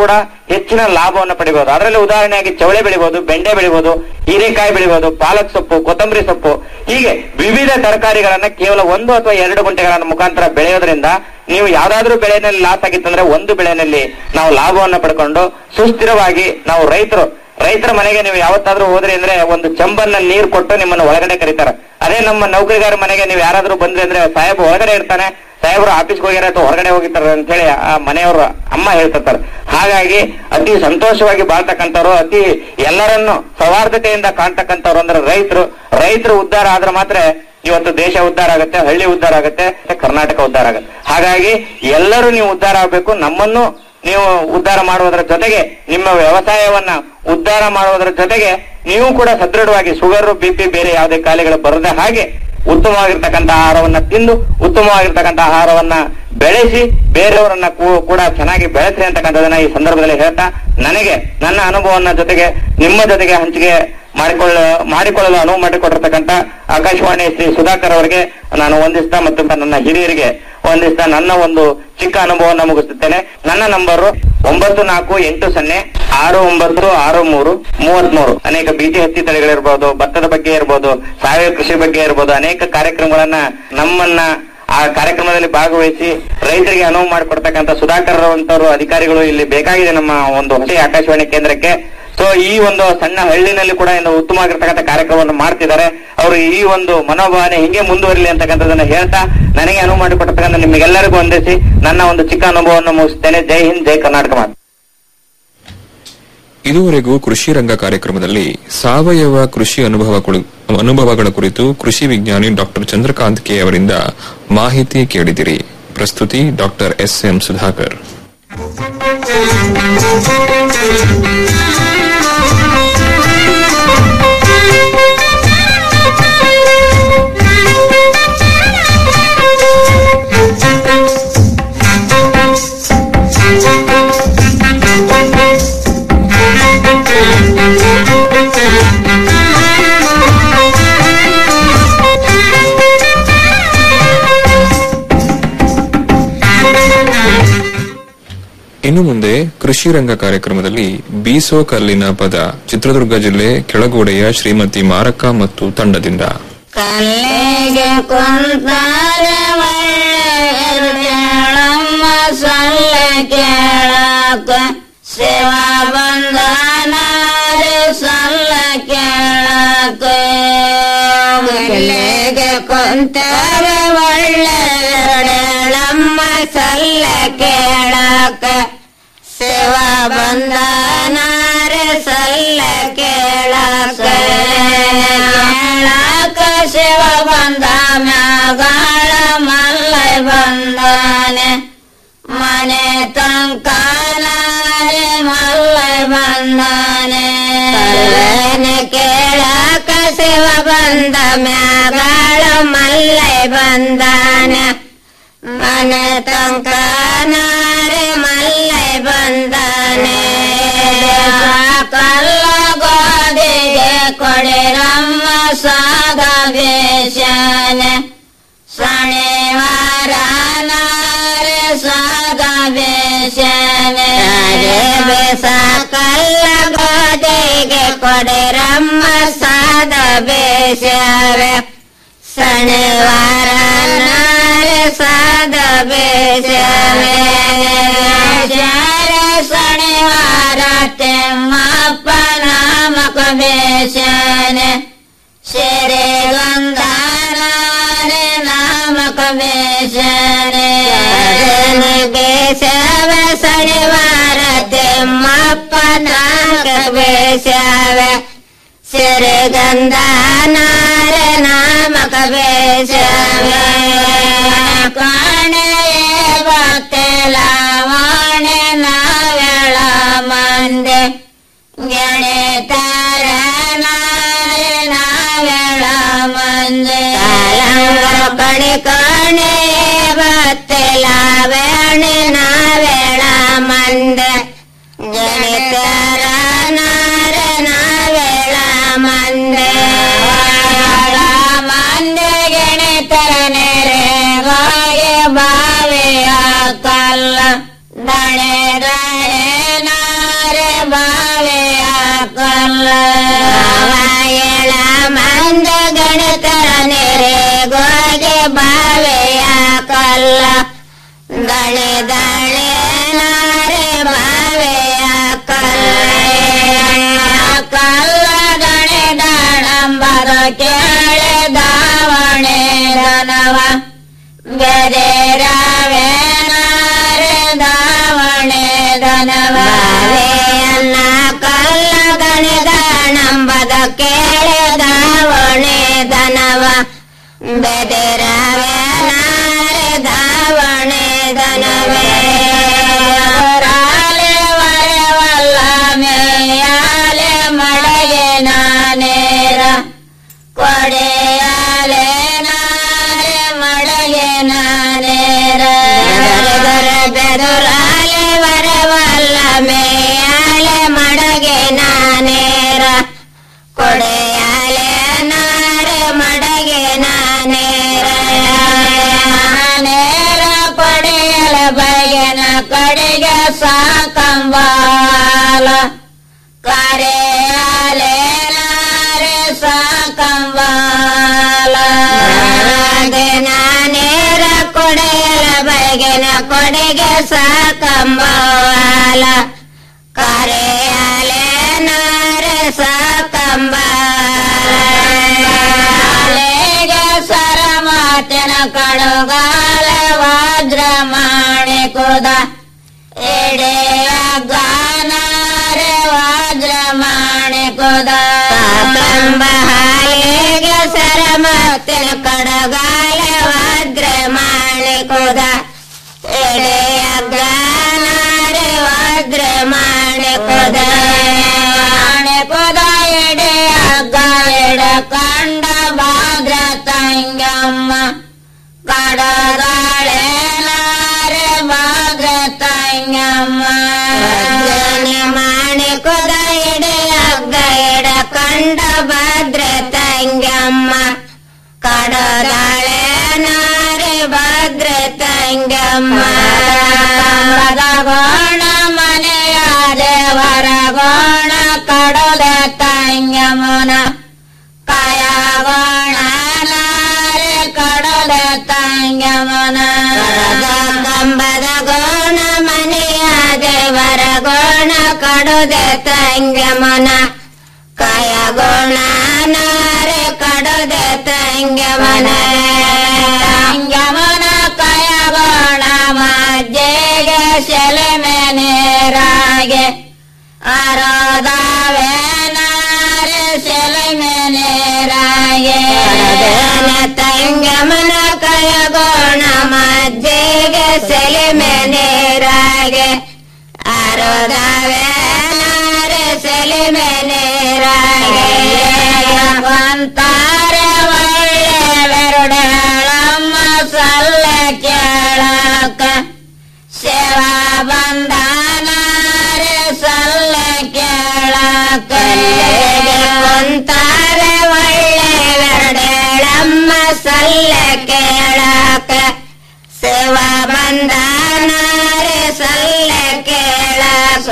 ಹೆಚ್ಚಿನ ಲಾಭವನ್ನು ಪಡಿಬಹುದು ಅದರಲ್ಲಿ ಉದಾಹರಣೆಯಾಗಿ ಚವಳೆ ಬೆಳಿಬಹುದು ಬೆಂಡೆ ಬೆಳಿಬಹುದು ಹೀರೆಕಾಯಿ ಬೆಳಿಬಹುದು ಪಾಲಕ್ ಸೊಪ್ಪು ಕೊತ್ತಂಬರಿ ಸೊಪ್ಪು ಹೀಗೆ ವಿವಿಧ ತರಕಾರಿಗಳನ್ನ ಕೇವಲ ಒಂದು ಅಥವಾ ಎರಡು ಗುಂಟೆಗಳ ಮುಖಾಂತರ ಬೆಳೆಯೋದ್ರಿಂದ ನೀವು ಯಾವ್ದಾದ್ರೂ ಬೆಳೆನಲ್ಲಿ ಲಾಸ್ ಆಗಿತ್ತಂದ್ರೆ ಒಂದು ಬೆಳೆನಲ್ಲಿ ನಾವು ಲಾಭವನ್ನು ಪಡ್ಕೊಂಡು ಸುಸ್ಥಿರವಾಗಿ ನಾವು ರೈತರು ರೈತರ ಮನೆಗೆ ನೀವು ಯಾವತ್ತಾದ್ರೂ ಹೋದ್ರಿ ಅಂದ್ರೆ ಒಂದು ಚಂಬನ್ನ ನೀರು ಕೊಟ್ಟು ನಿಮ್ಮನ್ನು ಒಳಗಡೆ ಕರೀತಾರೆ ಅದೇ ನಮ್ಮ ನೌಕರಿಗಾರ ಮನೆಗೆ ನೀವು ಯಾರಾದ್ರೂ ಬಂದ್ರಿ ಅಂದ್ರೆ ಸಾಹೇಬ್ ಒಳಗಡೆ ಇರ್ತಾನೆ ಸಾಹೇಬ್ರು ಆಫೀಸ್ಗೆ ಹೋಗ್ಯಾರ ಅಥವಾ ಹೊರಗಡೆ ಹೋಗಿರ್ತಾರೆ ಅಂತ ಹೇಳಿ ಆ ಮನೆಯವರು ಅಮ್ಮ ಹೇಳ್ತಿರ್ತಾರೆ ಹಾಗಾಗಿ ಅತಿ ಸಂತೋಷವಾಗಿ ಬಾಳ್ತಕ್ಕಂಥವ್ರು ಅತಿ ಎಲ್ಲರನ್ನು ಸೌಹಾರ್ದತೆಯಿಂದ ಕಾಣ್ತಕ್ಕಂಥವ್ರು ಅಂದ್ರೆ ರೈತರು ರೈತರು ಉದ್ಧಾರ ಆದ್ರೆ ಮಾತ್ರ ಇವತ್ತು ದೇಶ ಉದ್ಧಾರ ಆಗುತ್ತೆ ಹಳ್ಳಿ ಉದ್ಧಾರ ಆಗುತ್ತೆ ಮತ್ತೆ ಕರ್ನಾಟಕ ಉದ್ಧಾರ ಆಗುತ್ತೆ ಹಾಗಾಗಿ ಎಲ್ಲರೂ ನೀವು ಉದ್ಧಾರ ಆಗಬೇಕು ನಮ್ಮನ್ನು ನೀವು ಉದ್ಧಾರ ಮಾಡುವುದರ ಜೊತೆಗೆ ನಿಮ್ಮ ವ್ಯವಸಾಯವನ್ನ ಉದ್ಧಾರ ಮಾಡುವುದರ ಜೊತೆಗೆ ನೀವು ಕೂಡ ಸದೃಢವಾಗಿ ಶುಗರ್ ಬಿಪಿ ಬೇರೆ ಯಾವುದೇ ಕಾಯಿಲೆಗಳು ಬರದೆ ಹಾಗೆ ಉತ್ತಮವಾಗಿರ್ತಕ್ಕಂಥ ಆಹಾರವನ್ನ ತಿಂದು ಉತ್ತಮವಾಗಿರ್ತಕ್ಕಂಥ ಆಹಾರವನ್ನ ಬೆಳೆಸಿ ಬೇರೆಯವರನ್ನ ಕೂ- ಕೂಡ ಚೆನ್ನಾಗಿ ಬೆಳೆಸ್ರಿ ಅಂತಕ್ಕಂಥದನ್ನ ಈ ಸಂದರ್ಭದಲ್ಲಿ ಹೇಳ್ತಾ ನನಗೆ ನನ್ನ ಅನುಭವವನ್ನ ಜೊತೆಗೆ ನಿಮ್ಮ ಜೊತೆಗೆ ಹಂಚಿಕೆ ಮಾಡಿಕೊಳ್ಳ ಮಾಡಿಕೊಳ್ಳಲು ಅನುವು ಮಾಡಿಕೊಟ್ಟಿರ್ತಕ್ಕಂಥ ಆಕಾಶವಾಣಿ ಶ್ರೀ ಸುಧಾಕರ್ ಅವರಿಗೆ ನಾನು ವಂದಿಸ್ತಾ ಮತ್ತು ನನ್ನ ಹಿರಿಯರಿಗೆ ವಂದಿಸ್ತಾ ನನ್ನ ಒಂದು ಚಿಕ್ಕ ಅನುಭವವನ್ನು ಮುಗಿಸುತ್ತೇನೆ ನನ್ನ ನಂಬರು ಒಂಬತ್ತು ನಾಲ್ಕು ಎಂಟು ಸೊನ್ನೆ ಆರು ಒಂಬತ್ತು ಆರು ಮೂರು ಮೂವತ್ಮೂರು ಅನೇಕ ಬೀಟಿ ಹತ್ತಿ ತಳಿಗಳಿರ್ಬೋದು ಭತ್ತದ ಬಗ್ಗೆ ಇರ್ಬೋದು ಸಾವಯವ ಕೃಷಿ ಬಗ್ಗೆ ಇರ್ಬೋದು ಅನೇಕ ಕಾರ್ಯಕ್ರಮಗಳನ್ನ ನಮ್ಮನ್ನ ಆ ಕಾರ್ಯಕ್ರಮದಲ್ಲಿ ಭಾಗವಹಿಸಿ ರೈತರಿಗೆ ಅನುವು ಮಾಡಿಕೊಡ್ತಕ್ಕಂಥ ಸುಧಾಕರ್ ಅಂತವರು ಅಧಿಕಾರಿಗಳು ಇಲ್ಲಿ ಬೇಕಾಗಿದೆ ನಮ್ಮ ಒಂದು ಹೊಸ ಆಕಾಶವಾಣಿ ಕೇಂದ್ರಕ್ಕೆ ಸೊ ಈ ಒಂದು ಸಣ್ಣ ಹಳ್ಳಿನಲ್ಲಿ ಕೂಡ ಇನ್ನು ಉತ್ತಮವಾಗಿರ್ತಕ್ಕಂಥ ಕಾರ್ಯಕ್ರಮವನ್ನು ಮಾಡ್ತಿದ್ದಾರೆ ಅವರು ಈ ಒಂದು ಮನೋಭಾವನೆ ಹಿಂಗೆ ಮುಂದುವರಿಲಿ ಅಂತಕ್ಕಂಥದನ್ನ ಹೇಳ್ತಾ ನನಗೆ ಅನುವು ಮಾಡಿಕೊಟ್ಟಿರ್ತಕ್ಕಂಥ ನಿಮಗೆಲ್ಲರಿಗೂ ವಂದಿಸಿ ನನ್ನ ಒಂದು ಚಿಕ್ಕ ಅನುಭವವನ್ನು ಮುಗಿಸ್ತೇನೆ ಜೈ ಹಿಂದ್ ಜೈ ಕರ್ನಾಟಕ ಮಾತು ಇದುವರೆಗೂ ಕೃಷಿ ರಂಗ ಕಾರ್ಯಕ್ರಮದಲ್ಲಿ ಸಾವಯವ ಕೃಷಿ ಅನುಭವ ಕುಳಿ- ಅನುಭವಗಳ ಕುರಿತು ಕೃಷಿ ವಿಜ್ಞಾನಿ ಡಾಕ್ಟರ್ ಚಂದ್ರಕಾಂತ್ ಕೆ ಅವರಿಂದ ಮಾಹಿತಿ ಕೇಳಿದಿರಿ ಪ್ರಸ್ತುತಿ ಡಾಕ್ಟರ್ ಎಸ್ ಎಂ ಸುಧಾಕರ್ ಇನ್ನು ಮುಂದೆ ಕೃಷಿ ರಂಗ ಕಾರ್ಯಕ್ರಮದಲ್ಲಿ ಬೀಸೋ ಕಲ್ಲಿನ ಪದ ಚಿತ್ರದುರ್ಗ ಜಿಲ್ಲೆ ಕೆಳಗೋಡೆಯ ಶ್ರೀಮತಿ ಮಾರಕ್ಕ ಮತ್ತು ತಂಡದಿಂದ ಕಲ್ಲಿಗೆ ಕುಂತಾರ ಕೇಳಮ್ಮ ಸೊಲ್ಲ ಕೇಳಕ ಶಿವ ಬಂದನಾರೆ ಸೊಲ್ಲ ಕೇಳಕ ಕಲ್ಲಿಗೆ ಕುಂತಾರ ಒಳ್ಳೆಳಮ್ಮ ಸೊಲ್ಲ ಕೇಳಕ ಶಿವ ಬಂದನಾರೆ ಸೊಲ್ಲ ಕೇಳಕ ಕೇಳಕ ಶಿವ ಬಂದ ಮ್ಯಾಗಳ ಮಲ್ಲೈ ಬಂದಾನೆ ಮನೆ ತಂಕಾನೆ ಮಲ್ಲೈ ಬಂದಾನೆ ಕೇಳಕ ಶಿವ ಬಂದ ಮ್ಯಾಗಳ ಮಲ್ಲೈ ಬಂದಾನೆ ಮನೆ ತಂಕಾನಾರೆ ಮಲ್ಲೈ ಬಂದಾನೆ ಕಲ್ಲ ಗೋದಿಗೆ ಕೊಡಿರಮ್ಮ ಸಾಗ ಬೇಷನೆ ಶನಿವಾರ ನಾರೆ ಸಾಗ ಬೇಷನೆ ಬೇಸ ಕಲ್ಲ ಗೋದಿಗೆ ಕೊಡಿರಮ್ಮ ಸಾದ ಬೇಷವೆ ಶನಿವಾರ ನಾರೆ ಸಾದ ಬೇಷವೆ ಶನಿವಾರ ತೆಮ್ಮಪ್ಪ ನಾಮಕ ಬೇಷನೆ ಶರೆ ಗಂಧಾರೆ ನಾಮಕ ಬೇಷನೆ ಬೇಷವ ಶನಿವಾರ ತೆಮ್ಮಪ್ಪ ನಾಮಕ ಬೇಷವ ಶರೆ ಗಂಧಾನಾರ ನಾಮಕ ಬೇಷವ ಕಾಣೆ ಬತ್ತೆಲ ವಾಣೆ ನಾವೆಳ ಮಂದೆ ಗೆಳೆತಾರ ನಾವೆಳ ಮಂದೆ ಕಡೆ ಕಣೆ ಬತ್ತೆಲ ಬೇಣೆ ನಾವೆಳ ಮಂದೆ ಗೆಳೆತಾರ ನಾರ ನಾವೆಳ ಮಂದೆ ಮಂದೆ ಗೆಳೆತರ ನೆರೆ ಗಾಯ ಬಾವೆಯ ಕಲ್ಲ ದಣೆ ದಣೆ ನಾರ ಕಲ್ಲ ಎಳ ಮಂದ ಗಣಿತರ ನೆರೆ ಗೋಗೆ ಬಾವೆಯ ಕಲ್ಲ ದಳೆ ದಳೆ ನಾರೆ ಬಾವೆಯ ಕಲ್ಲ ಕಲ್ಲ ದಳೆ ದಾಳಂಬರ ಕೇಳೆ ದಾವಣೆ ದನವ ಬೆದೆರಾವೆ ನಾರೆ ದಾವಣೆ ದನವ ಅನ್ನ ಕಲ್ಲ ಗಣೆ ದಾಣಂಬದ ಕೇಳೆ ದಾವಣೆ ದನವ ಬೆದೆರಾವೆ ನಾರೆ ದಾವಣೆ ದನವೇ ರಾಲೆ ವರವಲ್ಲ ಮೇಯಾಲೆ ಮಳೆಗೆ ನಾನೇರ ಕೊಡೆಯಾಲೆ ನಾರೆ ಮಳೆಗೆ ನಾನೇರ ಬೆದುರಾಲೆ ವರವಲ್ಲ ಮೇಯಾಲೆ ಮಡಗೆ ನಾನೇರ ಕೊಡೆಯಾಲೆ ನಾರೆ ಮಡಗೆ ನಾನೇರ ನೇರ ಕೊಡೆಯಲ ಬಗೆನ ಕಡೆಗೆ ಸಾಕಂಬಾಲ ಕರೆಯಾಲೆ ನಾರೆ ಸಾಕಂಬಾಲ ನಾನೇರ ಕೊಡೆಯಲ ಬಗೆನ ಕೊಡೆಗೆ ಸಾಕಂಬಾಲ ಕರೆಯಾಲೆ ನಾರೆ ಸಾಕಂಬಾಲೆಗೆ ಸರಮಾತಿನ ಕಡುಗಾಲ ವಜ್ರ ಮಾಣಿ ಕುದ ಎಡೆಯ ಗಾನಾರೆ ವಜ್ರ ಮಾಣಿ ಕುದ ಕಂಬ ಹಾಲಿಗೆ ಸರಮಾತಿನ ಕಡುಗಾಲ ವಜ್ರ ಮಾಣಿ ಕುದ ಎಡೆಯ ಗಾನಾರೆ ವಜ್ರ ಮಾಣಿ ಕುದ ಮಾಣಿ ಕುದ ಎಡೆಯ ಗಾಯಡ ಕಂಡ ಭಾದ್ರ ತಂಗಮ್ಮ ಕಡದಾಳೆ ನಾರೆ ಭಾದ್ರ ತಂಗಮ್ಮ ಮಾಣಿ ಕುದ ಎಡೆಯ ಗಾಯಡ ಕಂಡ ಭಾದ್ರ ತಂಗಮ್ಮ ಕಡದಾಳೆ ನಾರೆ ಭದ್ರ ತಂಗಮ್ಮ ಗೋಣ ಮನೆಯ ದೇವರ ಗೋಣ ಕಡದ ತಂಗಮ್ಮನ ಕಾಯಗೋಣ ನಾರೆ ಕಡದ ತಂಗಮ್ಮನ ಕಂಬದ ಗೋಣ ಮನೆಯ ದೇವರ ಗೋಣ ಕಡದ ತಂಗಮ್ಮನ ಕಾಯಗೋಣ ನಾರೆ ಕಡದ ತಂಗಮನ ತಂಗಮನ ಕಾಯಗೋಣ ಮಜ್ಜೆಗೆ ಸೆಲೆಮೆ ನೇರಾಗೆ ಅರೋದಾವೆ ನಾರೆ ಸೆಲೆಮೆ ನೇರಾಗೆ ತಂಗಮನ ಕಾಯಗೋಣ ಮಜ್ಜೆಗೆ ಸೆಲೆಮೆ ನೇರಾಗೆ ಅರೋದಾವೆ ನಾರೆ ಸೆಲೆಮೆ ನೇರಾಗೆ ಅಂತಾರೆ ಒಳ್ಳೆವೆರುಡಳಮ್ಮ ಸಲ್ಲ ಕೇಳಕ ಸೇವಾ ಬಂದಾನಾರೆ ಸಲ್ಲ ಕೇಳಕ ಅಂತಾರೆ ಒಳ್ಳೆವೆರುಡಳಮ್ಮ ಸಲ್ಲ ಕೇಳಕ ಸೇವಾ ಬಂದಾನಾರೆ ಸಲ್ಲ ಕೇಳಕ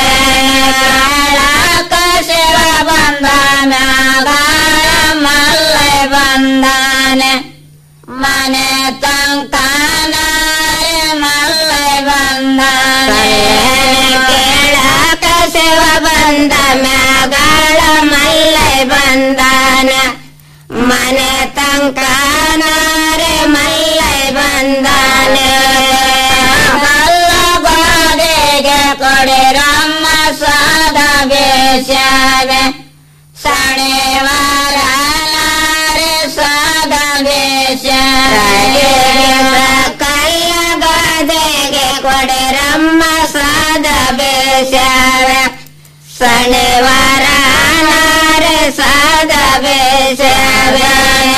ಕೇಳಕ ಸೇವಾ ಬಂದಾನ ಮಲ್ಲ ಬಂದಾನೆ ಮನೆ ತಂತಾನಾರೆ ಮಲ್ಲ ಬಂದಾನೆ ಕೇಳಕ ಸೇವ ಬಂದ ಮ್ಯಾಗಳ ಮಲ್ಲ ಬಂದಾನ ಮನೆ ತಂಕಾನಾರೆ ಮಲ್ಲ ಬಂದಾನೆ ಮಲ್ಲ ಗೋಡೆಗೆ ಕೊಡಿರಮ್ಮ ಸಾದ ಬೇಷಾವೆ ಸಣೆವಾರ ನಾರೆ ಸಾದ ಬೇಷಾವೆ ಕಲ್ಲ ಗಾದೆಗೆ ಕೊಡಿರಮ್ಮ ಸಾದ ಬೇಷಾವೆ ಶನಿವಾರ ನಾರೆ ಸಾದ ಬೇಷಾವೆ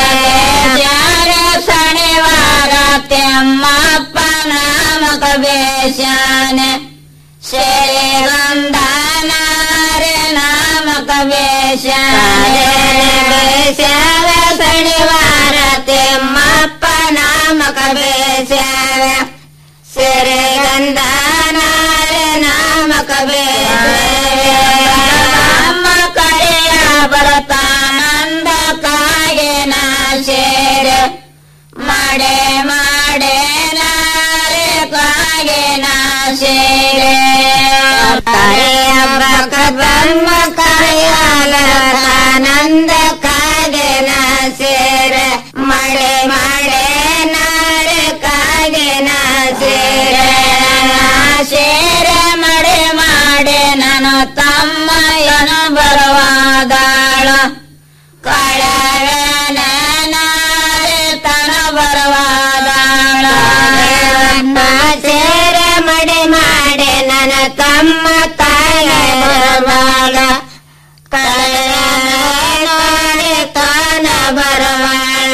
ಶನಿವಾರ ತೆಮ್ಮಪ್ಪ ನಾಮಕ ಬೇಷಾನೆ ಶ್ರೀಗಂಧಾನಾರೆ ನಾಮಕ ಬೇಷಾನೆ ಬೇಷಾವ ಶನಿವಾರ ತೆಮ್ಮಪ್ಪ ನಾಮಕ ಬೇಷಾವ ಶ್ರೀಗಂಧಾನಾರೆ ನಾಮಕ ಬೇಷಾವ ತಮ್ಮ ಕಾಯಾಲ ಆನಂದ ಕಾಗೆನ ಸೇರೆ ಮಳೆ ಮಳೆ ನಾಳೆ ಕಾಗೆನ ಸೇರೆ ಸೇರೆ ಮಳೆ ಮಾಡೆ ನಾನು ತಮ್ಮ ಏನು ಬರುವಾದಾಳ ಕಳವನ ನಾಳೆ ತನ ಬರುವಾದಾಳ ಸೇರೆ ಮಡೆ ಮಾಡೆ ನನ್ನ ತಮ್ಮ ತಾಯ ಬರುವಾಳ ಕಳವನಾಡೆ ತಾನ ಬರುವಾಳ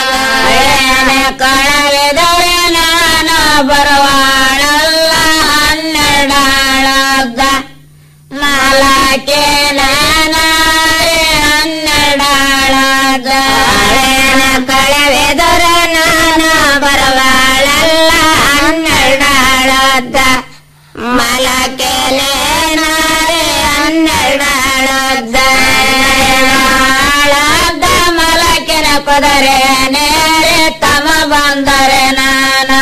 ಕಳವೆದರೆ ನಾನು ಬರುವಾಳಲ್ಲ ಹನ್ನೆರಡಾಳದ ಮಲಕೆ ನಾನಾರೆ ಹನ್ನೆರಡಾಳದ ಕಳವೆದರ ನಾನು ಬರುವಾಳಲ್ಲ ಹನ್ನೆರಡಾಳದ ಮಲಕೆ ನಾರೆ ಹನ್ನೆರಡಾಳದ ಆಳದ ಮಲಕೆನ ಕುದರೆ ನೇರೆ ತಮ ಬಂದರೆ ನಾನು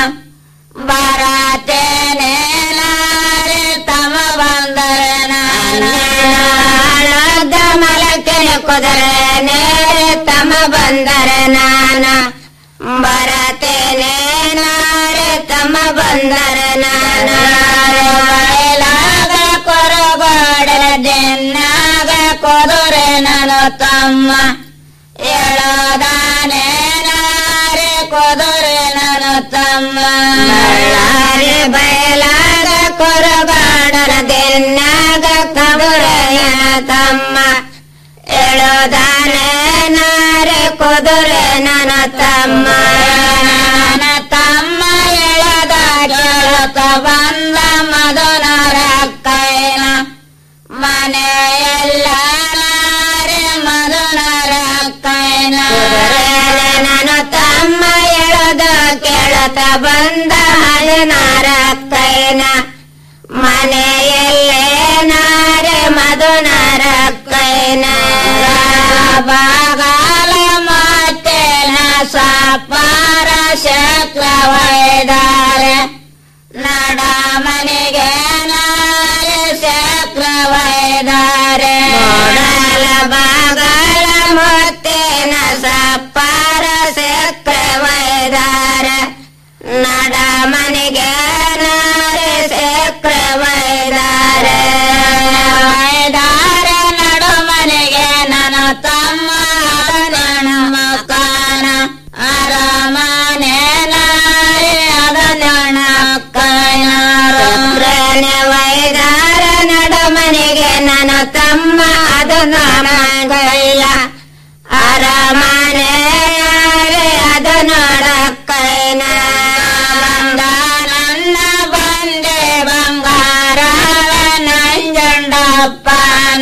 ಬರತೇನೆ ನಾರೆ ತಮ ಬಂದರೆ ನಾನು ಆಳದ ಮಲಕೆನ ಕುದರೆ ನೇರೆ ತಮ ಬಂದರೆ ನಾನು ಬರತೇನೆ ನಾರೆ ತಮ ಬಂದರೆ ನಾನು ಬಯಲಾಗ ಕೊರಗಾಡ ಜನ್ನಾಗ ಕೊದರೆ ನಾನು ತಮ್ಮ ಹೇಳೋದಾನೆ ನಾರೆ ಕೊದರೆ ನಾನು ತಮ್ಮ ಬಳ್ಳಾರಿ ಬಯಲಾಗ ಕೊರಗಾಡರ ದಿನ್ನಾಗ ಕೊದರೆಯ ತಮ್ಮ ಹೇಳೋದಾನೆ ನಾರೆ ಕೊದರೆ ನನ್ನ ತಮ್ಮ ನನ್ನ ತಮ್ಮ ಹೇಳದ ಕೇಳತ ಬಂದ ಮದನರ ಕೈನ ಮನೆಯೆಲ್ಲ ನಾರೆ ಮದನರ ಕೈನ ನಾನು ತಮ್ಮ ಹೇಳದ ಕೇಳತ ಬಂದ ಹದಿನಾರ ಕೈನ ಮನೆಯಲ್ಲೇ ನಾರೆ ಮಧುನರ ಕೈನ ಬಾಗಾಲ ಮಾತೇನ ಸಾಪಾರ ಶಕ್ರವೈದಾರೆ ನಡ ಮನೆಗೆ ನಾರೆ ಶಕ್ರವೈದಾರೆ ನೋಡಲ ಬಾಗಾಲ ಮಾತೇನ ಸಾಪಾರ ಶಕ್ರವೈದಾರೆ ನಡ ಮನೆಗೆ ನಾರೆ ಶಕ್ರವೈದಾರೆ ವೈದಾರ ನಡು ಮನೆಗೆ ನನ್ನ ತಮ್ಮ ನನ್ನ ಮಕಾನ ಅರಮನೆ ನಾರೆ ಅದ ನನ್ನ ಕಾಯನ ವೈದಾರ ನಡು ಮನೆಗೆ ನನ್ನ ತಮ್ಮ ಅದು ನನ್ನ ಗೈಲ ಅರಮನೆ ಅದು ನೋಡಕ್ಕೈನ ಬಂದ ನನ್ನ ಬಂದೆ ಬಂಗಾರ ನಂಜಂಡಪ್ಪನ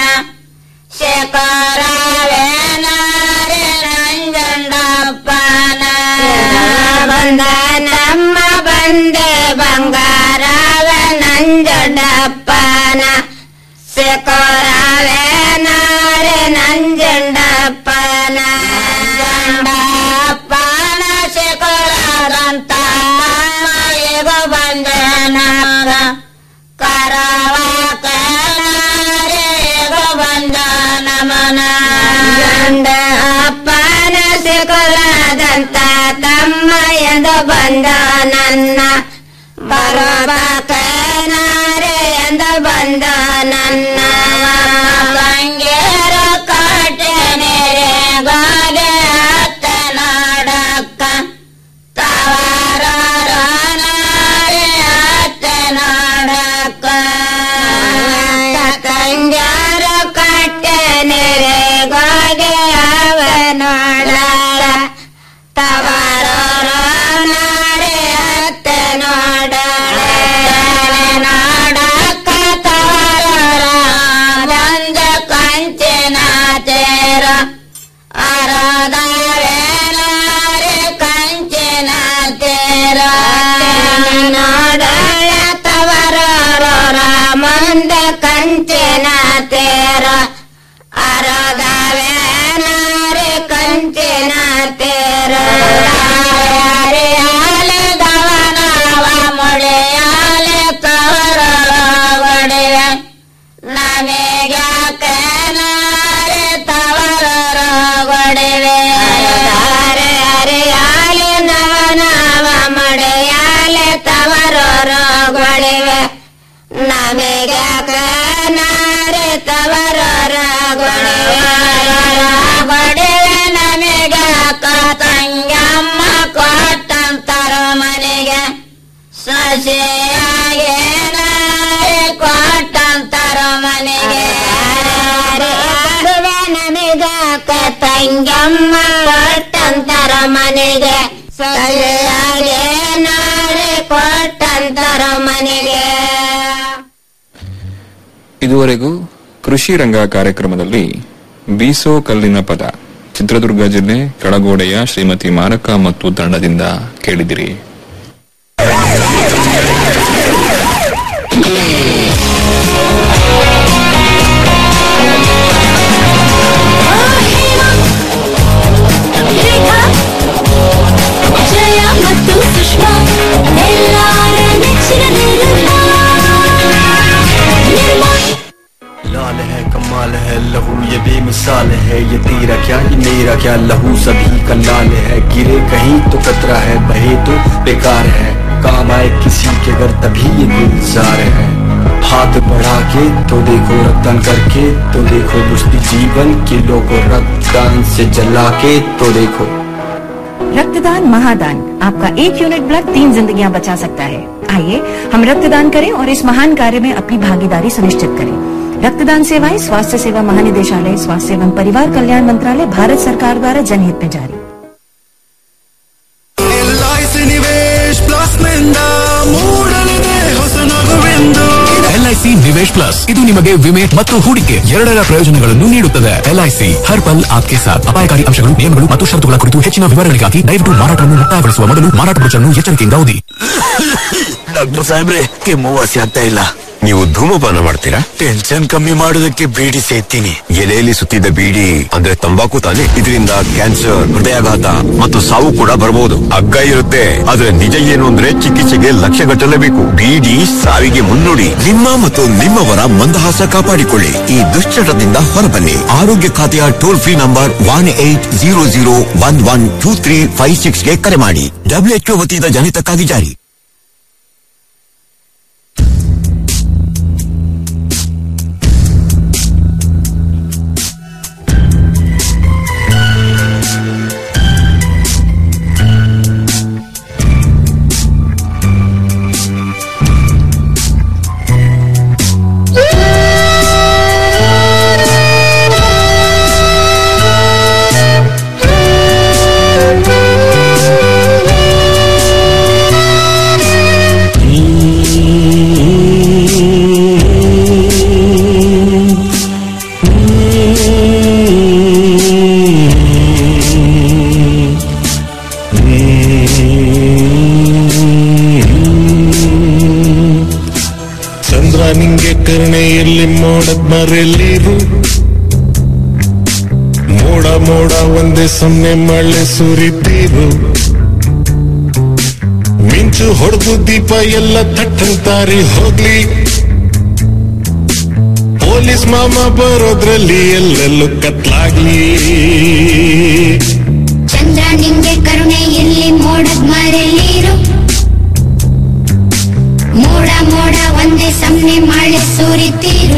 ಶೇಖರವೇ ನಾರೆ ನಂಜಂಡಪ್ಪನ ಬಂದ ನಮ್ಮ ಬಂದೆ ಬಂಗಾರವ ನಂಜಂಡಪ್ಪನ ಶೇಖರವೇ ನಾರೆ ನಂಜಂಡಪ್ಪನ ಜಂಡಪ್ಪನ ಶೇಖರಂತ ಈಗ ಬಂದೆ ನಾಗ ಕರವ ಕಲಾರೆಗ ಬಂದ ನಮನ ಗಂಡ ಅಪ್ಪನ ಶೇಖರದಂತ ತಮ್ಮ ಎಂದು ಬಂದ ನನ್ನ ಬರಬಕನಾರೆ ಎಂದು ಬಂದ ನನ್ನ ಗಂಗೆರ ಕಾಟನೆ ಗಾದೆ ಅತ್ತ ನಾಡಕ್ಕ ತವರಾರೆ ಅತ್ತ ನಾಡಕ್ಕ ಕಂಜಾರ ಕಟ್ಟನೆ ಗಾಗೆ ಅವ ನೋಡಲ್ಲ ತವರಾರೆ ಅತ್ತ ನೋಡಲ್ಲ ನಾಡಕ್ಕ ತವರ ಬಂದ ಕಂಚಿನ ತೇರ ಅರದವೇನಾರೆ ಕಂಚಿನ ತೇರ ನೋಡಳ ತವರ ಮಂದ ಕಂಚಿನ ತೇರ ಅರದವೇನಾರೆ ಕಂಚಿನ ತೇರ ದವನವ ಮೊಳೆಯಾಲೆ ತವರ ಒಡೆಯ ನಮಗೆ ಬಡವೆ ನಮಗೆ ತಂಗಮ್ಮ ಕೊಟ್ಟಂತರ ಮನೆಗೆ ಸಸಿಯಾಗೇನ ಕೊಟ್ಟಂತರ ಮನೆಗೆ ಬಡವೆ ನಮಗೆ ತಂಗಮ್ಮ ಕೊಟ್ಟಂತರ ಮನೆಗೆ ಸಸಿಯಾಗೇನ ಕೊಟ್ಟಂತರ ಮನೆಗೆ ಇದುವರೆಗೂ ಕೃಷಿ ರಂಗ ಕಾರ್ಯಕ್ರಮದಲ್ಲಿ ಬೀಸೋ ಕಲ್ಲಿನ ಪದ ಚಿತ್ರದುರ್ಗ ಜಿಲ್ಲೆ ಕೆಳಗೋಡೆಯ ಶ್ರೀಮತಿ ಮಾರಕ ಮತ್ತು ತಂಡದಿಂದ ಕೇಳಿದಿರಿ ಜಯ ಮತ್ತು ಸುಷ್ಮಾ ಎಲ್ಲಾರ ನೆಚ್ಚಿನ ನಿರ್ಮಾ ನಿರ್ಮಾ लाल है कमाल है लहू ये बेमिसाल है ये तेरा क्या ये मेरा क्या लहू सभी का लाल है गिरे कहीं तो कतरा है बहे तो बेकार है काम आए किसी के घर तभी ये गुलजार है हाथ बढ़ा के तो देखो रक्तदान करके तो देखो बुझती जीवन किलो को रक्तदान से जला के तो देखो रक्तदान महादान आपका एक यूनिट ब्लड तीन जिंदगियां बचा सकता है आइए हम रक्तदान करें और इस महान कार्य में अपनी भागीदारी सुनिश्चित करें रक्तदान सेवाएं स्वास्थ्य सेवा महानिदेशालय स्वास्थ्य एवं परिवार कल्याण मंत्रालय भारत सरकार द्वारा जनहित में जारी ಎಲ್ಐಸಿ ನಿವೇಶ್ ಪ್ಲಸ್ ನಿಂದ ಮೂಡಲಿದೆ ಹೊಸ ನಗುವೆಂದು ಎಲ್ಐಸಿ ನಿವೇಶ್ ಪ್ಲಸ್ ಇದು ನಿಮಗೆ ವಿಮೆ ಮತ್ತು ಹೂಡಿಕೆ ಎರಡರ ಪ್ರಯೋಜನಗಳನ್ನು ನೀಡುತ್ತದೆ ಎಲ್ಐಸಿ ಹರ್ ಪಲ್ ಆಪ್ಕೆ ಸಾಥ್ ಅಪಾಯಕಾರಿ ಅಂಶಗಳು ನಿಯಮಗಳು ಮತ್ತು ಷರತ್ತುಗಳ ಕುರಿತು ಹೆಚ್ಚಿನ ವಿವರಗಳಿಗಾಗಿ ದಯವಿಟ್ಟು ಮಾರಾಟವನ್ನು ಮುಕ್ತಾಯಗೊಳಿಸುವ ಮೊದಲು ಮಾರಾಟ ಬ್ರೋಚರ್ನ್ನು ಎಚ್ಚರಿಕೆಯಿಂದ ಓದಿ ಡಾಕ್ಟರ್ ಸಾಹೇಬ್ರೆ ಕೆಮ್ಮು ವಾಸಿ ಆಗ್ತಾ ಇಲ್ಲ ನೀವು ಧೂಮಪಾನ ಮಾಡ್ತೀರಾ ಟೆನ್ಷನ್ ಕಮ್ಮಿ ಮಾಡೋದಕ್ಕೆ ಬೀಡಿ ಸೇತೀನಿ ಎಲೆಯಲ್ಲಿ ಸುತ್ತಿದ್ದ ಬೀಡಿ ಅಂದ್ರೆ ತಂಬಾಕು ತಾನೆ ಇದರಿಂದ ಕ್ಯಾನ್ಸರ್ ಹೃದಯಾಘಾತ ಮತ್ತು ಸಾವು ಕೂಡ ಬರಬಹುದು ಹಗ್ಗ ಇರುತ್ತೆ ಆದ್ರೆ ನಿಜ ಏನು ಅಂದ್ರೆ ಚಿಕಿತ್ಸೆಗೆ ಲಕ್ಷ ಗಟ್ಟಲೇಬೇಕು ಬೀಡಿ ಸಾವಿಗೆ ಮುನ್ನುಡಿ ನಿಮ್ಮ ಮತ್ತು ನಿಮ್ಮವರ ಮಂದಹಾಸ ಕಾಪಾಡಿಕೊಳ್ಳಿ ಈ ದುಶ್ಚಟದಿಂದ ಹೊರಬನ್ನಿ ಆರೋಗ್ಯ ಖಾತೆಯ toll free number one eight zero zero one one two three five ಸಿಕ್ಸ್ಗೆ ಕರೆ ಮಾಡಿ ಡಬ್ಲ್ಯೂಎಚ್ಒ ವತಿಯಿಂದ ಜನಿತಕ್ಕಾಗಿ ಜಾರಿ ಚಂದ್ರ ನಿಂಗೆ ಕರುಣೆಯಲ್ಲಿ ಮೋಡದ್ ಮರೆಯಲ್ಲಿರು ಮೋಡ ಮೋಡ ಒಂದೇ ಸೊನ್ನೆ ಮಳೆ ಸುರಿತೀರು ಮಿಂಚು ಹೊಡೆದು ದೀಪ ಎಲ್ಲ ತಟ್ಟಂತಾರಿ ಹೋಗ್ಲಿ ಪೊಲೀಸ್ ಮಾಮ ಬರೋದ್ರಲ್ಲಿ ಎಲ್ಲೆಲ್ಲೂ ಕತ್ಲಾಗ್ಲಿ ಚಂದ್ರ ನಿಂಗೆ ಕರುಣೆ ಎಲ್ಲಿ ಮೋಡದ್ ಮರೆಯಲ್ಲಿರು ಮೋಡ ಮೋಡ ಒಂದೇ ಸಮ್ನೆ ಮಳೆ ಸುರಿತೀರು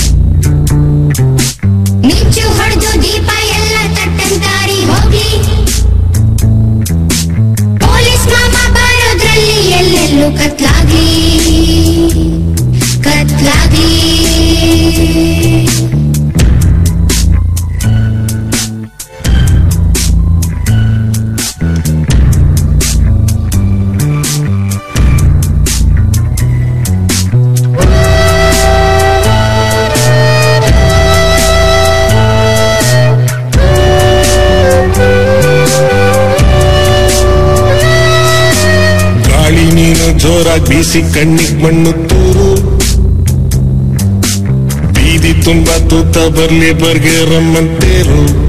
ಮಿಂಚು ಹೊಡೆದು ದೀಪ ಎಲ್ಲ ತಟ್ಟಂತಾರಿ ಹೋಗ್ಲಿ ಪೊಲೀಸ್ ಮಾಮ ಬರೋದ್ರಲ್ಲಿ ಎಲ್ಲೆಲ್ಲೂ ಕತ್ಲಾಗ್ಲಿ ಕತ್ಲಾಗ್ಲಿ ಗಾಳಿ ನೀನು ಜೋರಾಗಿ ಬೀಸಿ ಕಣ್ಣಿಗ್ ಮಣ್ಣು ತೂರು ಬೀದಿ ತುಂಬಾ ತೂತ ಬರ್ಲಿ ಬರ್ಗೆ ರಮ್ಮಂತೇರು